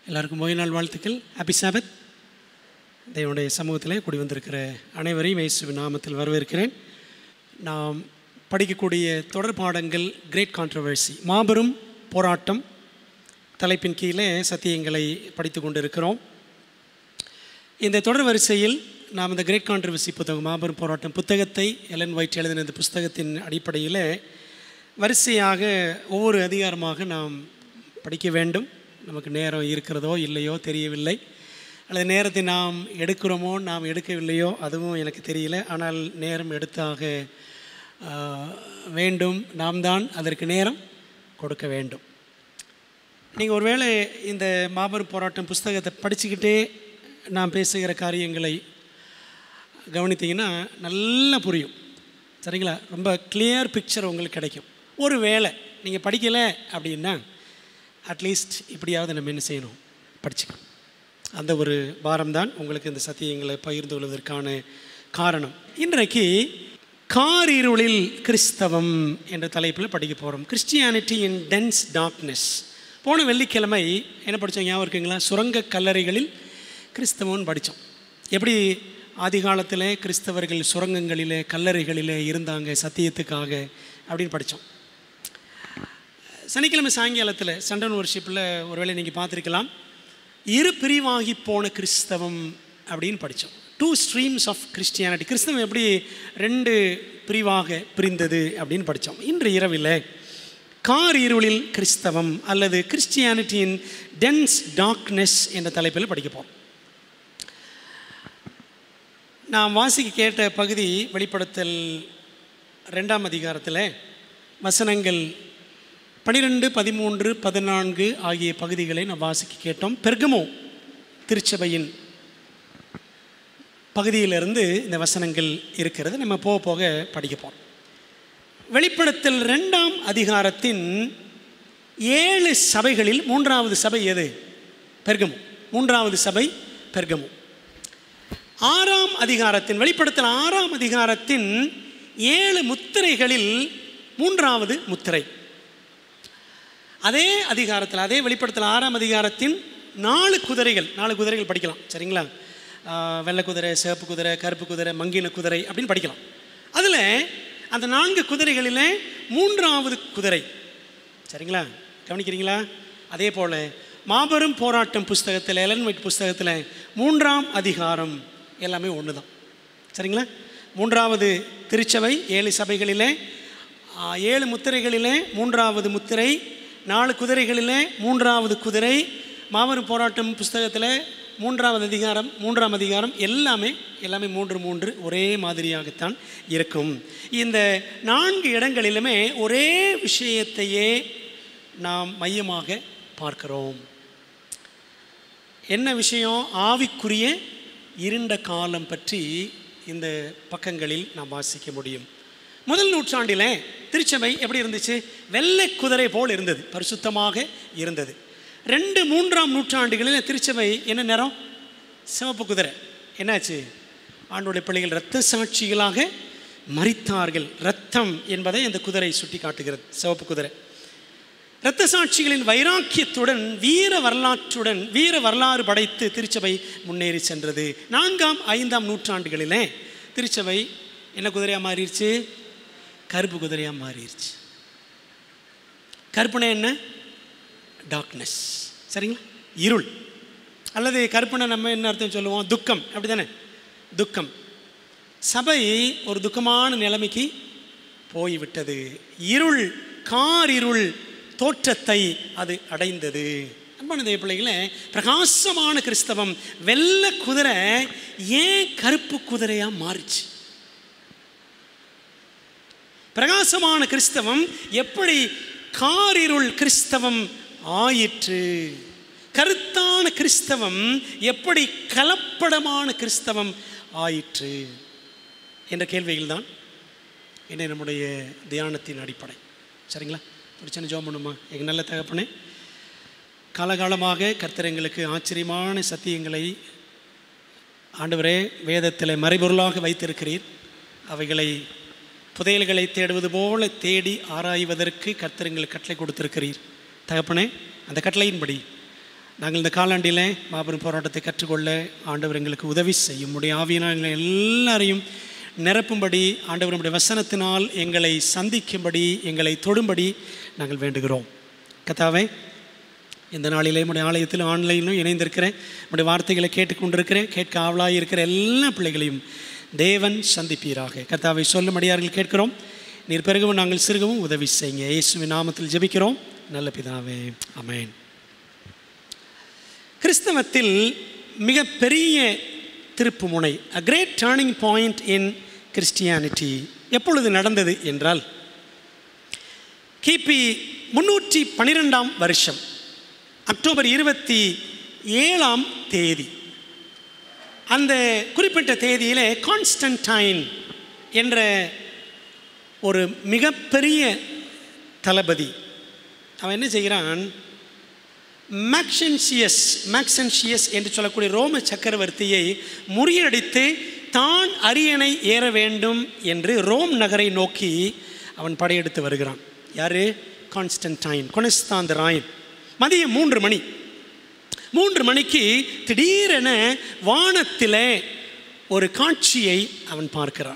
எல்லாருக்கும் ஓய்வு நாள் வாழ்த்துக்கள் ஹாப்பி சாபத் தேவனுடைய சமூகத்திலே கூடி வந்திருக்கிற அனைவரையும் இயேசுவின் நாமத்தில் வரவேற்கிறேன் நாம் படிக்கக்கூடிய தொடர் பாடங்கள் கிரேட் கான்ட்ரவர்சி மாபெரும் போராட்டம் தலைப்பின் கீழே சத்தியங்களை படித்து கொண்டிருக்கிறோம் இந்த தொடர் வரிசையில் நாம் இந்த கிரேட் கான்ட்ரவர்சி புத்தகம் மாபெரும் போராட்டம் புத்தகத்தை எலன் ஒயிட் எழுதின இந்த புஸ்தகத்தின் அடிப்படையில் வரிசையாக ஒவ்வொரு அதிகாரமாக நாம் படிக்க வேண்டும் நமக்கு நேரம் இருக்கிறதோ இல்லையோ தெரியவில்லை அல்லது நேரத்தை நாம் எடுக்கிறோமோ நாம் எடுக்கவில்லையோ அதுவும் எனக்கு தெரியல ஆனால் நேரம் எடுத்தாக ஆஹ், வேண்டும் நாம் தான் அதற்கு நேரம் கொடுக்க வேண்டும் நீங்கள் ஒருவேளை இந்த மாபெரும் போராட்டம் புஸ்தகத்தை படிச்சுக்கிட்டே நான் பேசுகிற காரியங்களை கவனித்தீங்கன்னா நல்லா புரியும் சரிங்களா ரொம்ப கிளியர் பிக்சர் உங்களுக்கு கிடைக்கும் ஒரு வேளை நீங்கள் படிக்கலை அப்படின்னா அட்லீஸ்ட் இப்படியாவது நம்ம என்ன செய்யணும் படிச்சுக்கணும் அந்த ஒரு பாரம் தான் உங்களுக்கு இந்த சத்தியங்களை பகிர்ந்து கொள்வதற்கான காரணம் இன்றைக்கு காரிருளில் கிறிஸ்தவம் என்ற தலைப்பில் படிக்க போகிறோம் கிறிஸ்டியானிட்டி இன் டென்ஸ் டார்க்னஸ் போன வெள்ளிக்கிழமை என்ன படித்தோம் ஞாபகம் இருக்குங்களா சுரங்க கல்லறைகளில் கிறிஸ்தவம்னு படித்தோம் எப்படி ஆதி காலத்தில் கிறிஸ்தவர்கள் சுரங்கங்களிலே கல்லறைகளிலே இருந்தாங்க சத்தியத்துக்காக அப்படின்னு படித்தோம் சனிக்கிழமை சாயங்காலத்தில் சண்டன் வர்ஷிப்பில் ஒருவேளை நீங்கள் பார்த்துருக்கலாம் இரு பிரிவாகி போன கிறிஸ்தவம் அப்படின்னு படித்தோம் டூ ஸ்ட்ரீம்ஸ் ஆஃப் கிறிஸ்டியானிட்டி கிறிஸ்தவம் எப்படி ரெண்டு பிரிவாக பிரிந்தது அப்படின்னு படித்தோம் இன்று இரவில் கார் இருளில் கிறிஸ்தவம் அல்லது கிறிஸ்டியானிட்டியின் டென்ஸ் டார்க்னஸ் என்ற தலைப்பில் படிக்க போகிறோம் நான் வாசிக்க கேட்ட பகுதி வெளிப்படுத்தல் ரெண்டாம் அதிகாரத்தில் வசனங்கள் பனிரெண்டு பதிமூன்று பதினான்கு ஆகிய பகுதிகளை நான் வாசிக்க கேட்டோம் பெர்கமோ திருச்சபையின் பகுதியிலிருந்து இந்த வசனங்கள் இருக்கிறது நம்ம போக போக படிக்க போகிறோம் வெளிப்படுத்தல் ரெண்டாம் அதிகாரத்தின் ஏழு சபைகளில் மூன்றாவது சபை எது பெர்கமு மூன்றாவது சபை பெர்கமு ஆறாம் அதிகாரத்தின் வெளிப்படுத்தல் ஆறாம் அதிகாரத்தின் ஏழு முத்திரைகளில் மூன்றாவது முத்திரை அதே அதிகாரத்தில் அதே வெளிப்படுத்தல் ஆறாம் அதிகாரத்தின் நாலு குதிரைகள் நாலு குதிரைகள் படிக்கலாம் சரிங்களா ஆஹ் வெள்ளை குதிரை சிவப்பு குதிரை கருப்பு குதிரை மங்கின குதிரை அப்படின்னு படிக்கலாம் அதில் அந்த நான்கு குதிரைகளில் மூன்றாவது குதிரை சரிங்களா கவனிக்கிறீங்களா அதே போல் மாபெரும் போராட்டம் புஸ்தகத்தில் எலன் ஒயிட் புஸ்தகத்தில் மூன்றாம் அதிகாரம் எல்லாமே ஒன்று தான் சரிங்களா மூன்றாவது திருச்சபை ஏழு சபைகளிலே ஆ, ஏழு முத்திரைகளிலே மூன்றாவது முத்திரை நாலு குதிரைகளிலே மூன்றாவது குதிரை மாபெரும் போராட்டம் புஸ்தகத்தில் மூன்றாவது அதிகாரம் மூன்றாம் அதிகாரம் எல்லாமே எல்லாமே மூன்று மூன்று ஒரே மாதிரியாகத்தான் இருக்கும் இந்த நான்கு இடங்களிலுமே ஒரே விஷயத்தையே நாம் மையமாக பார்க்கிறோம் என்ன விஷயம் ஆவிக்குரிய இருண்ட காலம் பற்றி இந்த பக்கங்களில் நாம் வாசிக்க முடியும் முதல் நூற்றாண்டில் திருச்சபை எப்படி இருந்துச்சு வெள்ளை குதிரை போல் இருந்தது பரிசுத்தமாக இருந்தது ரெண்டு மூன்றாம் நூற்றாண்டுகளில் திருச்சபை என்ன நிறம் சிவப்பு குதிரை என்னாச்சு ஆண்டுடைய பிள்ளைகள் இரத்த சாட்சிகளாக மரித்தார்கள் இரத்தம் என்பதை இந்த குதிரை சுட்டி காட்டுகிறது சிவப்பு குதிரை இரத்த சாட்சிகளின் வைராக்கியத்துடன் வீர வரலாற்றுடன் வீர வரலாறு படைத்து திருச்சபை முன்னேறி சென்றது நான்காம் ஐந்தாம் நூற்றாண்டுகளிலே திருச்சபை என்ன குதிரையாக மாறிடுச்சு கருப்பு குதிரையாக மாறிடுச்சு கருப்புனா என்ன டார்க்னஸ் சரிங்களா இருள் அல்லது கருப்புனா நம்ம என்ன அர்த்தம் சொல்லுவோம் துக்கம் அப்படி தானே துக்கம் சபை ஒரு துக்கமான நிலைமைக்கு போய்விட்டது இருள் கார் இருள் தோற்றத்தை அது அடைந்தது அன்பான தேவ பிள்ளைகளே பிரகாசமான கிறிஸ்தவம் வெள்ளை குதிரை ஏன் கருப்பு குதிரையாக மாறிச்சு பிரகாசமான கிறிஸ்தவம் எப்படி காரிருள் கிறிஸ்தவம் ஆயிற்று கருத்தான கிறிஸ்தவம் எப்படி கலப்படமான கிறிஸ்தவம் ஆயிற்று என்ற கேள்விகள் தான் என்ன நம்முடைய தியானத்தின் அடிப்படை சரிங்களா ஒரு சின்ன ஜோம் பண்ணுமா எங்கள் நல்ல தகப்பனே காலகாலமாக கர்த்தர் எங்களுக்கு ஆச்சரியமான சத்தியங்களை ஆண்டவரே வேதத்தில் மறைபொருளாக வைத்திருக்கிறீர் அவைகளை புதையல்களை தேடுவது போல தேடி ஆராய்வதற்கு கர்த்தர் எங்களுக்கு கட்டளை கொடுத்திருக்கிறீர் தகப்பனே அந்த கட்டளையின்படி நாங்கள் இந்த காலாண்டில் மாபெரும் போராட்டத்தை கற்றுக்கொள்ள ஆண்டவர் எங்களுக்கு உதவி செய்யும் உடைய ஆவியினால் எங்களை எல்லாரையும் நிரப்பும்படி ஆண்டவர் நம்முடைய வசனத்தினால் எங்களை சந்திக்கும்படி எங்களை தொடும்படி நாங்கள் வேண்டுகிறோம் கத்தாவே இந்த நாளிலே நம்முடைய ஆலயத்தில் ஆன்லைனிலும் இணைந்திருக்கிறேன் நம்முடைய வார்த்தைகளை கேட்டுக்கொண்டிருக்கிறேன் கேட்க ஆவலாக இருக்கிற எல்லா பிள்ளைகளையும் தேவன் சந்திப்பீராக கர்த்தாவை சொல்லும்படியார்கள் கேட்கிறோம் நீர் பிறகவும் நாங்கள் சிறுகவும் உதவி செய்யுங்க இயேசுவின் நாமத்தில் ஜெபிக்கிறோம் நல்ல பிதாவே அமேன் கிறிஸ்தவத்தில் மிகப்பெரிய திருப்புமுனை a great turning point in Christianity எப்பொழுது நடந்தது என்றால் கிபி முன்னூற்றி பன்னிரெண்டாம் வருஷம் அக்டோபர் இருபத்தி ஏழாம் தேதி அந்த குறிப்பிட்ட தேதியிலே கான்ஸ்டன்டைன் என்ற ஒரு மிகப்பெரிய தளபதி அவன் என்ன செய்கிறான் மேக்ஷன்சியஸ் மேக்சன்சியஸ் என்று சொல்லக்கூடிய ரோம சக்கரவர்த்தியை முறியடித்து தான் அரியணை ஏற வேண்டும் என்று ரோம் நகரை நோக்கி அவன் படையெடுத்து வருகிறான் யாரு கான்ஸ்டன்டைன் கொனஸ்தாந்த ராயன் மதியம் மூன்று மணி மூன்று மணிக்கு திடீரென வானத்திலே ஒரு காட்சியை அவன் பார்க்கிறான்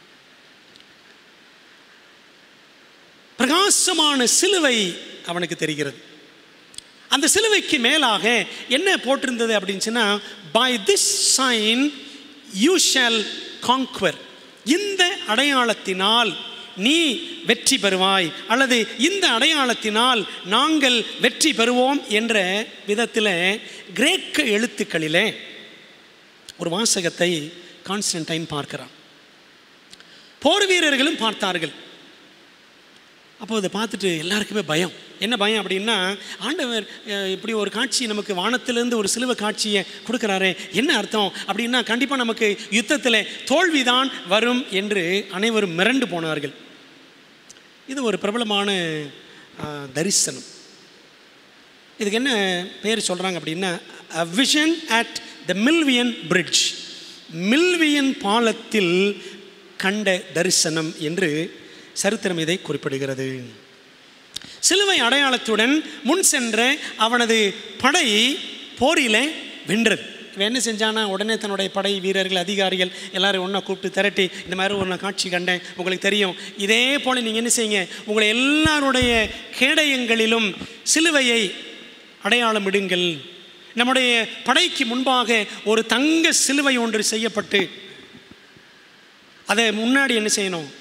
பிரகாசமான சிலுவை அவனுக்கு தெரிகிறது அந்த சிலுவைக்கு மேலாக என்ன போட்டிருந்தது அப்படின்னு சொன்னால் by this sign you shall conquer இந்த அடையாளத்தினால் நீ வெற்றி பெறுவாய் அல்லது இந்த அடையாளத்தினால் நாங்கள் வெற்றி பெறுவோம் என்ற விதத்தில் கிரேக்க எழுத்துக்களிலே ஒரு வாசகத்தை கான்ஸ்டன்டைன் பார்க்கிறான் போர் வீரர்களும் பார்த்தார்கள் அப்போ அதை பார்த்துட்டு எல்லாருக்குமே பயம் என்ன பயம் அப்படின்னா ஆண்டவர் அஹ், இப்படி ஒரு காட்சி நமக்கு வானத்திலிருந்து ஒரு சிலுவை காட்சியை கொடுக்குறாரே என்ன அர்த்தம் அப்படின்னா கண்டிப்பாக நமக்கு யுத்தத்தில் தோல்விதான் வரும் என்று அனைவரும் மிரண்டு போனார்கள் இது ஒரு பிரபலமான அஹ், தரிசனம் இதுக்கு என்ன பேர் சொல்கிறாங்க அப்படின்னா vision at the Milvian bridge Milvian பாலத்தில் கண்ட தரிசனம் என்று சரித்திரம் இதை குறிப்பிடுகிறது சிலுவை அடையாளத்துடன் முன் சென்ற அவனது படை போரிலே வென்றது இவன் என்ன செஞ்சானா உடனே தன்னுடைய படை வீரர்கள் அதிகாரிகள் எல்லாரும் ஒன்றா கூப்பிட்டு திரட்டி இந்த மாதிரி ஒரு நான் காட்சி கண்டேன் உங்களுக்கு தெரியும் இதே போல் நீங்கள் என்ன செய்யுங்க உங்களை எல்லாருடைய கேடயங்களிலும் சிலுவையை அடையாளம் இடுங்கள் நம்முடைய படைக்கு முன்பாக ஒரு தங்க சிலுவை ஒன்று செய்யப்பட்டு அதை முன்னாடி என்ன செய்யணும்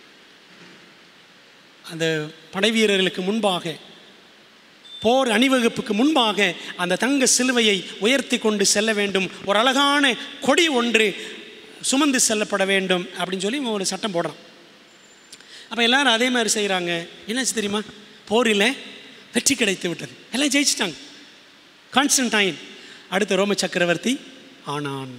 அந்த படை வீரர்களுக்கு முன்பாக போர் அணிவகுப்புக்கு முன்பாக அந்த தங்க சிலுவையை உயர்த்தி கொண்டு செல்ல வேண்டும் ஒரு அழகான கொடி ஒன்று சுமந்து செல்லப்பட வேண்டும் அப்படின்னு சொல்லி இவன் ஒரு சட்டம் போடுறான் அப்போ எல்லாரும் அதே மாதிரி செய்கிறாங்க என்னாச்சு தெரியுமா போரில் வெற்றி கிடைத்து விட்டது எல்லாம் ஜெயிச்சிட்டாங்க கான்ஸ்டன்டைன் அடுத்த ரோம சக்கரவர்த்தி ஆனான்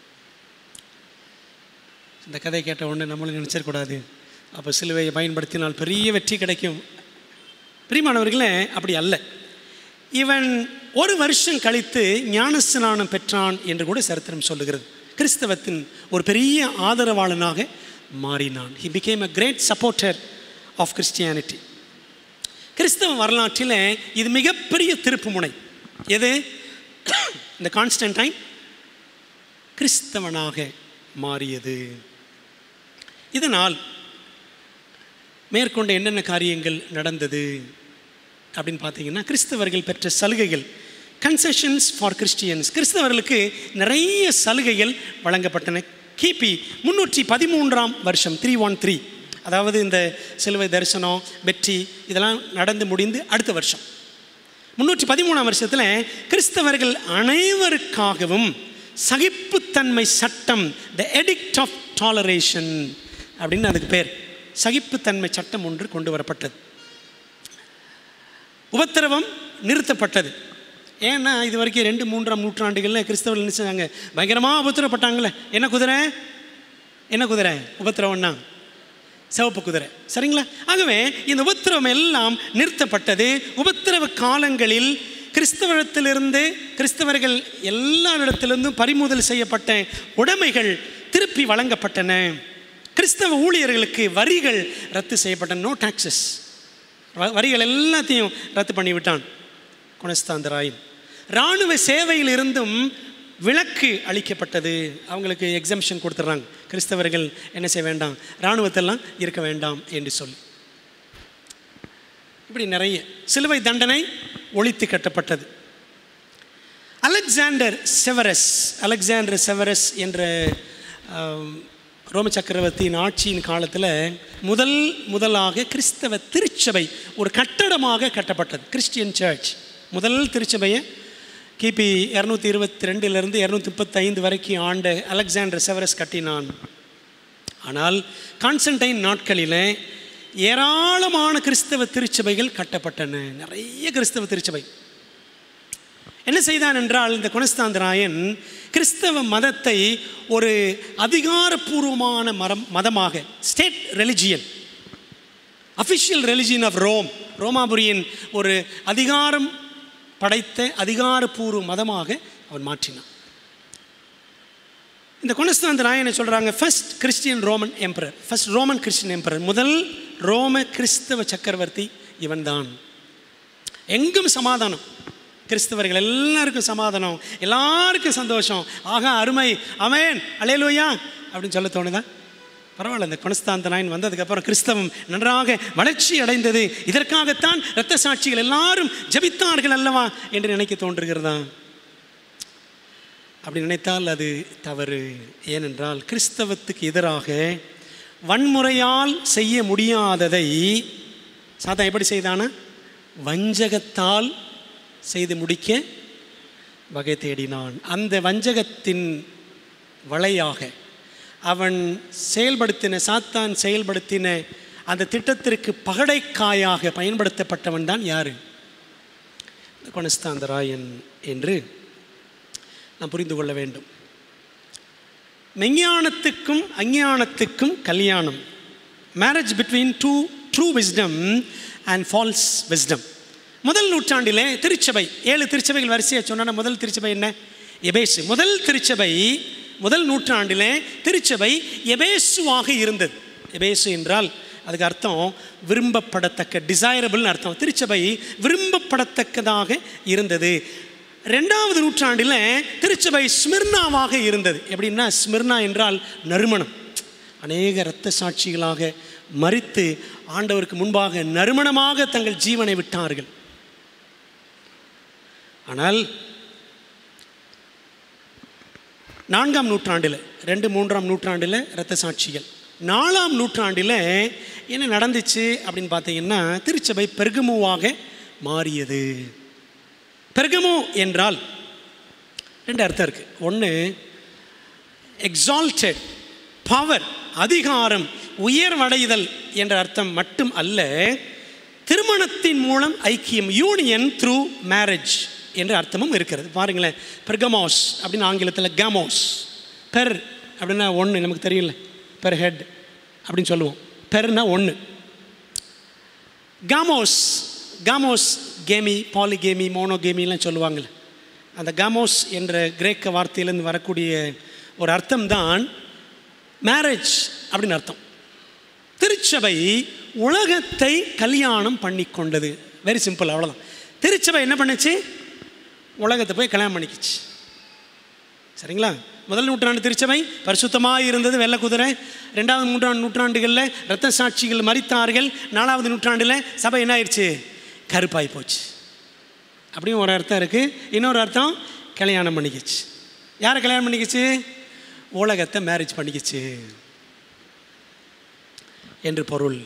இந்த கதை கேட்ட உடனே நம்மளும் நினச்சிடக்கூடாது அப்போ சிலுவையை பயன்படுத்தினால் பெரிய வெற்றி கிடைக்கும் பிரியமானவர்களே அப்படி அல்ல இவன் ஒரு வருஷம் கழித்து ஞானஸ்நானம் பெற்றான் என்று கூட சரித்திரம் சொல்லுகிறது கிறிஸ்தவத்தின் ஒரு பெரிய ஆதரவாளனாக மாறினான் he became a great supporter of Christianity கிறிஸ்தவ வரலாற்றில் இது மிகப்பெரிய திருப்பு முனை எது இந்த கான்ஸ்டன்டைன் கிறிஸ்தவனாக மாறியது இதனால் மேற்கொண்ட என்னென்ன காரியங்கள் நடந்தது அப்படின்னு பார்த்தீங்கன்னா கிறிஸ்தவர்கள் பெற்ற சலுகைகள் கன்செஷன்ஸ் ஃபார் கிறிஸ்டியன்ஸ் கிறிஸ்தவர்களுக்கு நிறைய சலுகைகள் வழங்கப்பட்டன கிபி முன்னூற்றி பதிமூன்றாம் வருஷம் த்ரீ ஒன் த்ரீ அதாவது இந்த சிலுவை தரிசனம் வெற்றி இதெல்லாம் நடந்து முடிந்து அடுத்த வருஷம் முன்னூற்றி பதிமூணாம் வருஷத்தில் கிறிஸ்தவர்கள் அனைவருக்காகவும் சகிப்புத்தன்மை சட்டம் த எடிக்ட் ஆஃப் டாலரேஷன் அப்படின்னு அதுக்கு பேர் சகிப்புத்தன்மை சட்டம் ஒன்று கொண்டு வரப்பட்டது உபத்திரவம் நிறுத்தப்பட்டது ஏன்னா இது வரைக்கும் ரெண்டு மூன்றாம் நூற்றாண்டுகளில் கிறிஸ்தவர்கள் என்ன செஞ்சாங்க பயங்கரமாக உபத்திரப்பட்டாங்களே என்ன குதிரை என்ன குதிரை உபத்திரவம்னா சிவப்பு குதிரை சரிங்களா ஆகவே இந்த உபத்திரவம் எல்லாம் நிறுத்தப்பட்டது உபத்திரவ காலங்களில் கிறிஸ்தவத்திலிருந்து கிறிஸ்தவர்கள் எல்லா இடத்திலிருந்தும் பறிமுதல் செய்யப்பட்ட உடைமைகள் திருப்பி வழங்கப்பட்டன கிறிஸ்தவ ஊழியர்களுக்கு வரிகள் ரத்து செய்யப்பட்டன நோ டாக்ஸஸ் வரிகள் எல்லாத்தையும் ரத்து பண்ணிவிட்டான் குணஸ்தாந்தராயின் இராணுவ சேவையில் இருந்தும் விலக்கு அளிக்கப்பட்டது அவங்களுக்கு எக்ஸம்ஷன் கொடுத்துட்றாங்க கிறிஸ்தவர்கள் என்ன செய்ய வேண்டாம் இராணுவத்தெல்லாம் இருக்க வேண்டாம் என்று சொல்லி இப்படி நிறைய சிலுவை தண்டனை ஒழித்து கட்டப்பட்டது அலெக்சாண்டர் செவரஸ் அலெக்சாண்டர் செவரஸ் என்ற ஆம், ரோம சக்கரவர்த்தியின் ஆட்சியின் காலத்தில் முதல் முதலாக கிறிஸ்தவ திருச்சபை ஒரு கட்டடமாக கட்டப்பட்டது கிறிஸ்டியன் சர்ச் முதல் திருச்சபையை கிபி இரநூத்தி இருபத்தி ரெண்டுலேருந்து இரநூத்தி முப்பத்தைந்து வரைக்கும் ஆண்ட அலெக்சாண்டர் செவரஸ் கட்டினான் ஆனால் கான்ஸ்டன்டைன் நாட்களில் ஏராளமான கிறிஸ்தவ திருச்சபைகள் கட்டப்பட்டன நிறைய கிறிஸ்தவ திருச்சபை என்ன செய்தான் என்றால் இந்த குணஸ்தாந்தராயன் கிறிஸ்தவ மதத்தை ஒரு அதிகாரப்பூர்வமான மரம் மதமாக state religion official religion of Rome ரோமாபுரியின் ஒரு அதிகாரம் படைத்த அதிகாரப்பூர்வ மதமாக அவன் மாற்றினான் இந்த குணஸ்தாந்த ராயனை சொல்கிறாங்க first Christian Roman emperor first Roman Christian emperor முதல் ரோம கிறிஸ்தவ சக்கரவர்த்தி இவன்தான் எங்கும் சமாதானம் கிறிஸ்தவர்கள் எல்லாருக்கும் சமாதானம் எல்லாருக்கும் சந்தோஷம் ஆகா அருமை அமேன் அலையலூயா அப்படின்னு சொல்ல தோணுதா பரவாயில்ல இந்த குணஸ்தாந்த நாயன் வந்ததுக்கப்புறம் கிறிஸ்தவம் நன்றாக வளர்ச்சி அடைந்தது இதற்காகத்தான் இரத்த சாட்சிகள் எல்லாரும் ஜெபித்தார்கள் அல்லவா என்று நினைக்க தோன்றுகிறதா அப்படி நினைத்தால் அது தவறு ஏனென்றால் கிறிஸ்தவத்துக்கு எதிராக வன்முறையால் செய்ய முடியாததை சாத்தா எப்படி செய்தானா வஞ்சகத்தால் செய்து முடிக்க வகை தேடினான் அந்த வஞ்சகத்தின் வலையாக அவன் செயல்படுத்தின சாத்தான் செயல்படுத்தின அந்த திட்டத்திற்கு பகடைக்காயாக பயன்படுத்தப்பட்டவன் தான் யார் கொனஸ்தாந்தராயன் என்று நாம் புரிந்து கொள்ள வேண்டும் மெஞ்ஞானத்துக்கும் அஞ்ஞானத்துக்கும் கல்யாணம் marriage between two true wisdom and false wisdom முதல் நூற்றாண்டிலே திருச்சபை ஏழு திருச்சபைகள் வரிசையை சொன்னா முதல் திருச்சபை என்ன எபேசு முதல் திருச்சபை முதல் நூற்றாண்டிலே திருச்சபை எபேசுவாக இருந்தது எபேசு என்றால் அதுக்கு அர்த்தம் விரும்பப்படத்தக்க டிசைரபிள்னு அர்த்தம் திருச்சபை விரும்பப்படத்தக்கதாக இருந்தது ரெண்டாவது நூற்றாண்டில் திருச்சபை ஸ்மிர்னாவாக இருந்தது எப்படின்னா ஸ்மிர்னா என்றால் நறுமணம் அநேக இரத்த சாட்சிகளாக மறித்து ஆண்டவருக்கு முன்பாக நறுமணமாக தங்கள் ஜீவனை விட்டார்கள் ஆனால் நான்காம் நூற்றாண்டில் ரெண்டு மூன்றாம் நூற்றாண்டில் இரத்த சாட்சிகள் நாலாம் நூற்றாண்டில் என்ன நடந்துச்சு அப்படின்னு பார்த்தீங்கன்னா திருச்சபை பெருகமுவாக மாறியது பெருகமோ என்றால் ரெண்டு அர்த்தம் இருக்குது ஒன்று எக்ஸால்டட் பவர் அதிகாரம் உயர்வடைதல் என்ற அர்த்தம் மட்டும் அல்ல திருமணத்தின் மூலம் ஐக்கியம் யூனியன் த்ரூ மேரேஜ் என்ற அர்த்தமும் இருக்கிறது பாருங்களேன் பெர்கமாஸ் அப்படின்னு ஆங்கிலத்தில் கேமோஸ் பெர் அப்படின்னா ஒன்று நமக்கு தெரியல பெர் ஹெட் அப்படின்னு சொல்லுவோம் பெர்னா ஒன்று காமோஸ் காமோஸ் கேமி பாலிகேமி மோனோகேமிலாம் சொல்லுவாங்கள்ல அந்த காமோஸ் என்ற கிரேக்க வார்த்தையிலேருந்து வரக்கூடிய ஒரு அர்த்தம் தான் மேரேஜ் அப்படின்னு அர்த்தம் திருச்சபை உலகத்தை கல்யாணம் பண்ணி கொண்டது வெரி சிம்பிள் அவ்வளோதான் திருச்சபை என்ன பண்ணுச்சு உலகத்தை போய் கல்யாணம் பண்ணிக்கிச்சு சரிங்களா முதல் நூற்றாண்டு திருச்சபை பரிசுத்தமாக இருந்தது வெள்ளை குதிரை ரெண்டாவது மூன்றாண்டு நூற்றாண்டுகளில் இரத்த சாட்சிகள் மறித்தார்கள் நாலாவது நூற்றாண்டில் சபை என்ன ஆயிடுச்சு கருப்பாய் போச்சு அப்படியும் ஒரு அர்த்தம் இருக்குது இன்னொரு அர்த்தம் கல்யாணம் பண்ணிக்கிச்சு யாரை கல்யாணம் பண்ணிக்கிச்சு உலகத்தை மேரேஜ் பண்ணிக்கிச்சு என்று பொருள்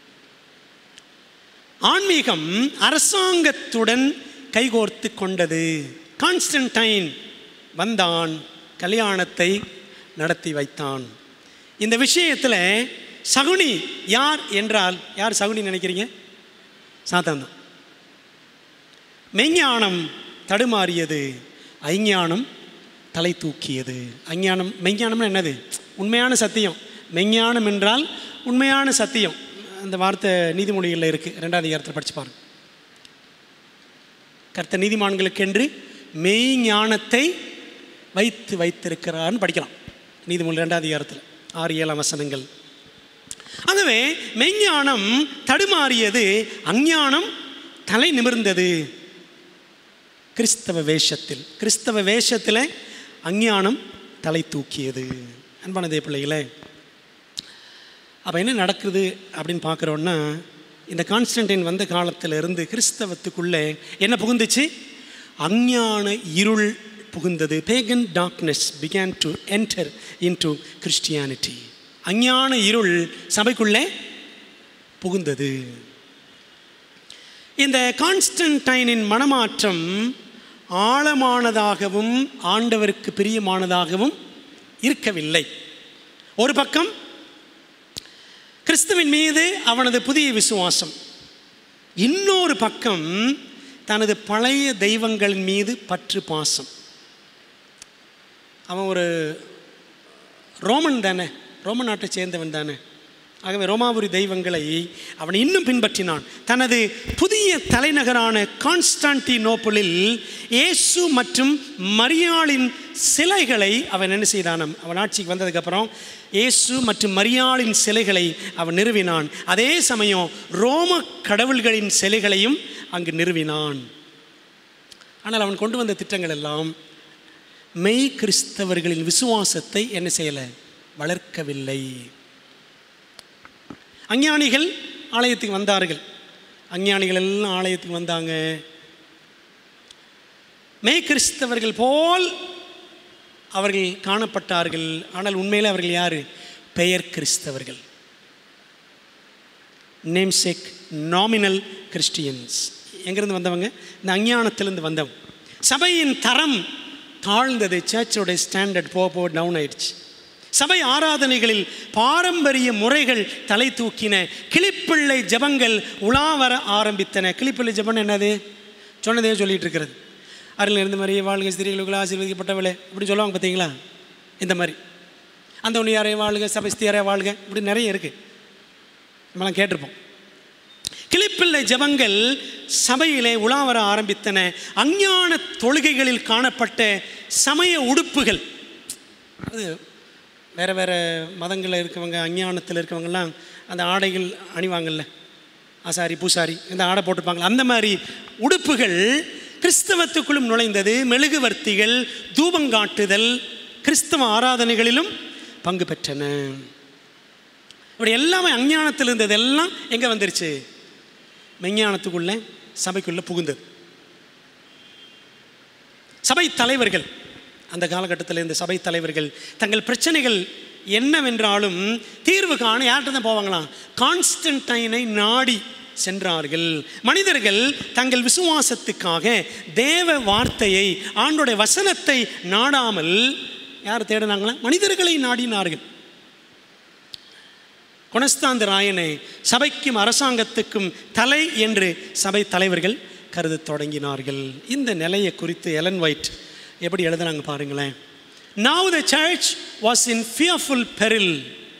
ஆன்மீகம் அரசாங்கத்துடன் கைகோர்த்து கொண்டது கான்ஸ்டன்டைன் வந்தான் கல்யாணத்தை நடத்தி வைத்தான் இந்த விஷயத்தில் சகுனி யார் என்றால் யார் சகுனி நினைக்கிறீங்க சாத்தான் தான் மெஞ்ஞானம் தடுமாறியது ஐஞானம் தலை தூக்கியது அஞ்ஞானம் மெஞ்ஞானம்னு என்னது உண்மையான சத்தியம் மெஞ்ஞானம் என்றால் உண்மையான சத்தியம் அந்த வார்த்தை நீதிமொழிகளில் இருக்குது ரெண்டாவது அதிகாரத்தில் படிச்சு பாருங்க கர்த்த நீதிமான்களுக்கென்று மெய் ஞானத்தை வைத்து வைத்திருக்கிறான்னு படிக்கலாம் நீதிமொழி ரெண்டாவது அதிகாரத்தில் ஆறு ஏழாம் வசனங்கள் ஆகவே மெஞ்ஞானம் தடுமாறியது அஞ்ஞானம் தலை நிமிர்ந்தது கிறிஸ்தவ வேஷத்தில் கிறிஸ்தவ வேஷத்தில் அஞ்ஞானம் தலை தூக்கியது அன்பான தேவ பிள்ளைகளே அப்போ என்ன நடக்குது அப்படின்னு பார்க்குறோன்னா இந்த கான்ஸ்டன்டைன் வந்த காலத்துல இருந்து கிறிஸ்தவத்துக்குள்ளே என்ன புகுந்துச்சு அஞ்ஞான இருள் புகுந்தது pagan darkness began to enter into Christianity அஞ்ஞான இருள் சபைக்குள்ளே புகுந்தது இந்த கான்ஸ்டன்டைனின் மனமாற்றம் ஆழமானதாகவும் ஆண்டவருக்கு பிரியமானதாகவும் இருக்கவில்லை ஒரு பக்கம் கிறிஸ்துவின் மீது அவனது புதிய விசுவாசம் இன்னொரு பக்கம் தனது பழைய தெய்வங்களின் மீது பற்று பாசம் அவன் ஒரு ரோமன் தானே ரோமன் நாட்டை சேர்ந்தவன் தானே ஆகவே ரோமாபுரி தெய்வங்களை அவன் இன்னும் பின்பற்றினான் தனது புதிய தலைநகரான கான்ஸ்டான்டினோப்பிளில் இயேசு மற்றும் மரியாளின் சிலைகளை அவன் என்ன செய்தான் அவன் ஆட்சிக்கு வந்ததுக்கப்புறம் இயேசு மற்றும் மரியாளின் சிலைகளை அவன் நிறுவினான் அதே சமயம் ரோம கடவுள்களின் சிலைகளையும் அங்கு நிறுவினான் ஆனால் அவன் கொண்டு வந்த திட்டங்கள் எல்லாம் மெய் கிறிஸ்தவர்களின் விசுவாசத்தை என்ன செய்யலை வளர்க்கவில்லை அஞ்ஞானிகள் ஆலயத்துக்கு வந்தார்கள் அஞ்ஞானிகள் எல்லாம் ஆலயத்துக்கு வந்தாங்க மெய் கிறிஸ்தவர்கள் போல் அவர்கள் காணப்பட்டார்கள் ஆனால் உண்மையில் அவர்கள் யார் பெயர் கிறிஸ்தவர்கள் நேம்சேக் நாமினல் கிறிஸ்டியன்ஸ் எங்கேருந்து வந்தவங்க இந்த அஞ்ஞானத்திலேருந்து வந்தவங்க சபையின் தரம் தாழ்ந்தது சர்ச்சோடைய ஸ்டாண்டர்ட் போக போக டவுன் ஆயிடுச்சு சபை ஆராதனைகளில் பாரம்பரிய முறைகள் தலை தூக்கின கிளிப்பிள்ளை ஜபங்கள் உலா வர ஆரம்பித்தன கிளிப்பிள்ளை ஜபம் என்னது சொன்னதே சொல்லிட்டு இருக்கிறது அருள் இருந்த மாதிரி வாழ்க ஸ்திரீகளுக்கு ஆசீர்வதிக்கப்பட்டவளே இப்படி சொல்லுவாங்க பார்த்தீங்களா இந்த மாதிரி அந்த உன்னியாரே வாழ்க சபஸ்தியாரே வாழ்க இப்படி நிறைய இருக்குது நம்மளாம் கேட்டிருப்போம் கிளிப்பிள்ளை ஜபங்கள் சபையிலே உலா வர ஆரம்பித்தன அஞ்ஞான தொழுகைகளில் காணப்பட்ட சமய உடுப்புகள் அது வேறு வேறு மதங்களில் இருக்கவங்க அஞ்ஞானத்தில் இருக்கவங்கெல்லாம் அந்த ஆடைகள் அணிவாங்கல்ல ஆசாரி பூசாரி இந்த ஆடை போட்டிருப்பாங்களா அந்த மாதிரி உடுப்புகள் கிறிஸ்தவத்துக்குள்ளும் நுழைந்தது மெழுகுவர்த்திகள் தூபங்காட்டுதல் கிறிஸ்தவ ஆராதனைகளிலும் பங்கு பெற்றன இப்படி எல்லாமே அஞ்ஞானத்தில் இருந்ததெல்லாம் எங்கே வந்துருச்சு மெஞ்ஞானத்துக்குள்ளே சபைக்குள்ளே புகுந்தது சபை தலைவர்கள் அந்த காலகட்டத்தில் இந்த சபை தலைவர்கள் தங்கள் பிரச்சனைகள் என்னவென்றாலும் தீர்வு காண யார்கிட்ட தான் போவாங்களாம் கான்ஸ்டன்டைனை நாடி சென்றார்கள் மனிதர்கள் தங்கள் விசுவாசத்துக்காக தேவ வார்த்தையை ஆண்டோடைய வசனத்தை நாடாமல் யார் தேடினாங்களா மனிதர்களை நாடினார்கள் குணஸ்தாந்த ராயனை சபைக்கும் அரசாங்கத்துக்கும் தலை என்று சபை தலைவர்கள் கருத தொடங்கினார்கள் இந்த நிலையை குறித்து எலன் ஒயிட் எப்படி எழுதுனாங்க பாருங்களேன் now the church was in fearful peril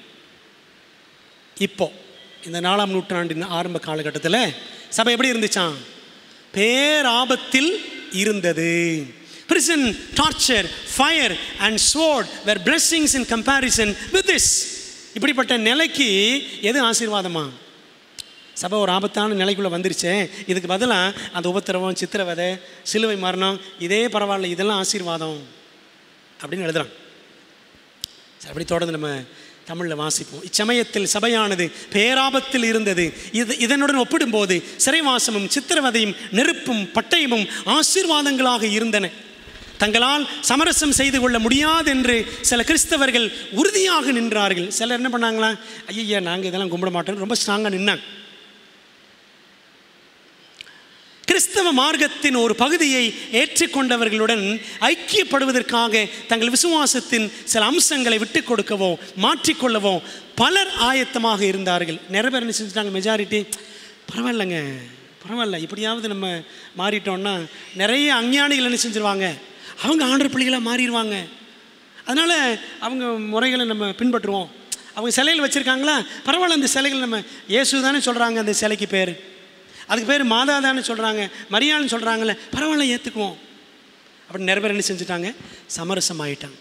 இப்போ இந்த நாலாம் நூற்றாண்டின் ஆரம்ப காலகட்டத்தில் சபை எப்படி இருந்துச்சான் பேராபத்தில் இருந்தது prison torture fire and sword were blessings in comparison with this இப்படிப்பட்ட நிலைக்கு எது ஆசீர்வாதமா சபை ஒரு ஆபத்தான நிலைக்குள்ளே வந்துருச்சே இதுக்கு பதிலாக அந்த உபத்திரவம் சித்திரவதை சிலுவை மரணம் இதே பரவாயில்ல இதெல்லாம் ஆசீர்வாதம் அப்படின்னு எழுதுறான் சரி அப்படி தொடர்ந்து நம்ம தமிழில் வாசிப்போம் இச்சமயத்தில் சபையானது பேராபத்தில் இருந்தது இது இதனுடன் ஒப்பிடும்போது சிறைவாசமும் சித்திரவதையும் நெருப்பும் பட்டயமும் ஆசீர்வாதங்களாக இருந்தன தங்களால் சமரசம் செய்து கொள்ள முடியாது என்று சில கிறிஸ்தவர்கள் உறுதியாக நின்றார்கள் சிலர் என்ன பண்ணாங்களா ஐயா நாங்கள் இதெல்லாம் கும்பிட மாட்டோம் ரொம்ப ஸ்ட்ராங்காக நின்னாங்க கிறிஸ்தவ மார்க்கத்தின் ஒரு பகுதியை ஏற்றுக்கொண்டவர்களுடன் ஐக்கியப்படுவதற்காக தங்கள் விசுவாசத்தின் சில அம்சங்களை விட்டுக் கொடுக்கவோ மாற்றிக்கொள்ளவோ பலர் ஆயத்தமாக இருந்தார்கள் நிறைய பேர் என்ன செஞ்சுட்டாங்க மெஜாரிட்டி பரவாயில்லைங்க பரவாயில்ல இப்படியாவது நம்ம மாறிட்டோம்னா நிறைய அஞ்ஞானிகள் என்ன செஞ்சிருவாங்க அவங்க ஆண்டர் பிள்ளைகளாக மாறிடுவாங்க அதனால் அவங்க முறைகளை நம்ம பின்பற்றுவோம் அவங்க சிலைகள் வச்சுருக்காங்களா பரவாயில்ல அந்த சிலைகள் நம்ம இயேசு தானே சொல்கிறாங்க அந்த சிலைக்கு பேர் அதுக்கு பேர் மாதா தானே சொல்கிறாங்க மரியாள்னு சொல்கிறாங்களே பரவாயில்ல ஏற்றுக்குவோம் அப்படி நிறைய பேர் என்ன செஞ்சுட்டாங்க சமரசம் ஆயிட்டாங்க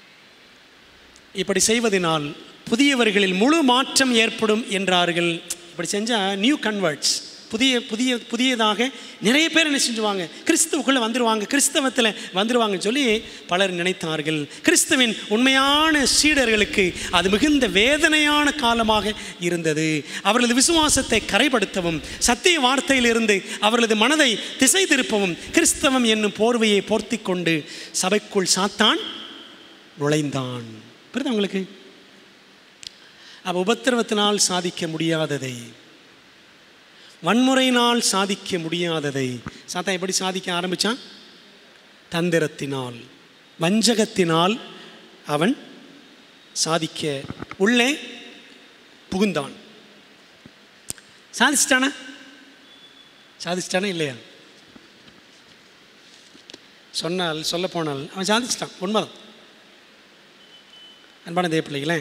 இப்படி செய்வதனால் புதியவர்களில் முழு மாற்றம் ஏற்படும் என்றார்கள் இப்படி செஞ்சால் நியூ கன்வெர்ட்ஸ் புதிய புதிய புதியதாக நிறைய பேர் என்ன செஞ்சுவாங்க கிறிஸ்துவுக்குள்ளே வந்துடுவாங்க கிறிஸ்தவத்தில் வந்துடுவாங்கன்னு சொல்லி பலர் நினைத்தார்கள் கிறிஸ்துவின் உண்மையான சீடர்களுக்கு அது மிகுந்த வேதனையான காலமாக இருந்தது அவர்களது விசுவாசத்தை கரைப்படுத்தவும் சத்திய வார்த்தையிலிருந்து அவர்களது மனதை திசை திருப்பவும் கிறிஸ்தவம் என்னும் போர்வையை போர்த்தி கொண்டு சபைக்குள் சாத்தான் நுழைந்தான் புரியுதா உங்களுக்கு அவ உபத்திரவத்தினால் சாதிக்க முடியாததை வன்முறையினால் சாதிக்க முடியாததை சாத்தா எப்படி சாதிக்க ஆரம்பிச்சான் தந்திரத்தினால் வஞ்சகத்தினால் அவன் சாதிக்க உள்ளே புகுந்தான் சாதிச்சிட்டானா சாதிச்சிட்டானா இல்லையா சொன்னால் சொல்ல போனால் அவன் சாதிச்சிட்டான் உண்மைதான் அன்பான தேவ பிள்ளைகளே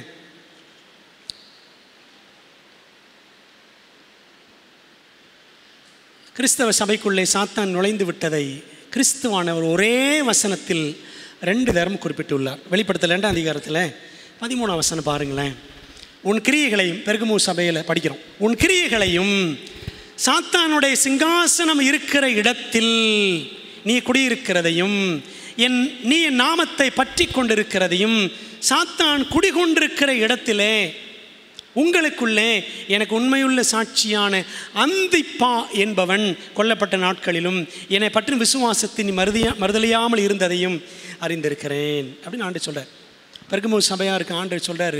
கிறிஸ்தவ சபைக்குள்ளே சாத்தான் நுழைந்து விட்டதை கிறிஸ்துவானவர் ஒரே வசனத்தில் ரெண்டு தரம் குறிப்பிட்டுள்ளார் வெளிப்படுத்தல் ரெண்டாம் அதிகாரத்தில் பதிமூணாம் வசனம் பாருங்களேன் உன் கிரியைகளையும் பெருகுமூ சபையில் படிக்கிறோம் உன் கிரியைகளையும் சாத்தானுடைய சிங்காசனம் இருக்கிற இடத்தில் நீ குடியிருக்கிறதையும் என் நீ என் நாமத்தை பற்றி கொண்டிருக்கிறதையும் சாத்தான் குடிகொண்டிருக்கிற இடத்திலே உங்களுக்குள்ளே எனக்கு உண்மையுள்ள சாட்சியான அந்திப்பா என்பவன் கொல்லப்பட்ட நாட்களிலும் என்னை பற்றும் விசுவாசத்தின் மருதியா மறுதலியாமல் இருந்ததையும் அறிந்திருக்கிறேன் அப்படின்னு ஆண்டு சொல்கிறார் பெருக்கும்போது சபையாக இருக்க ஆண்டு சொல்கிறாரு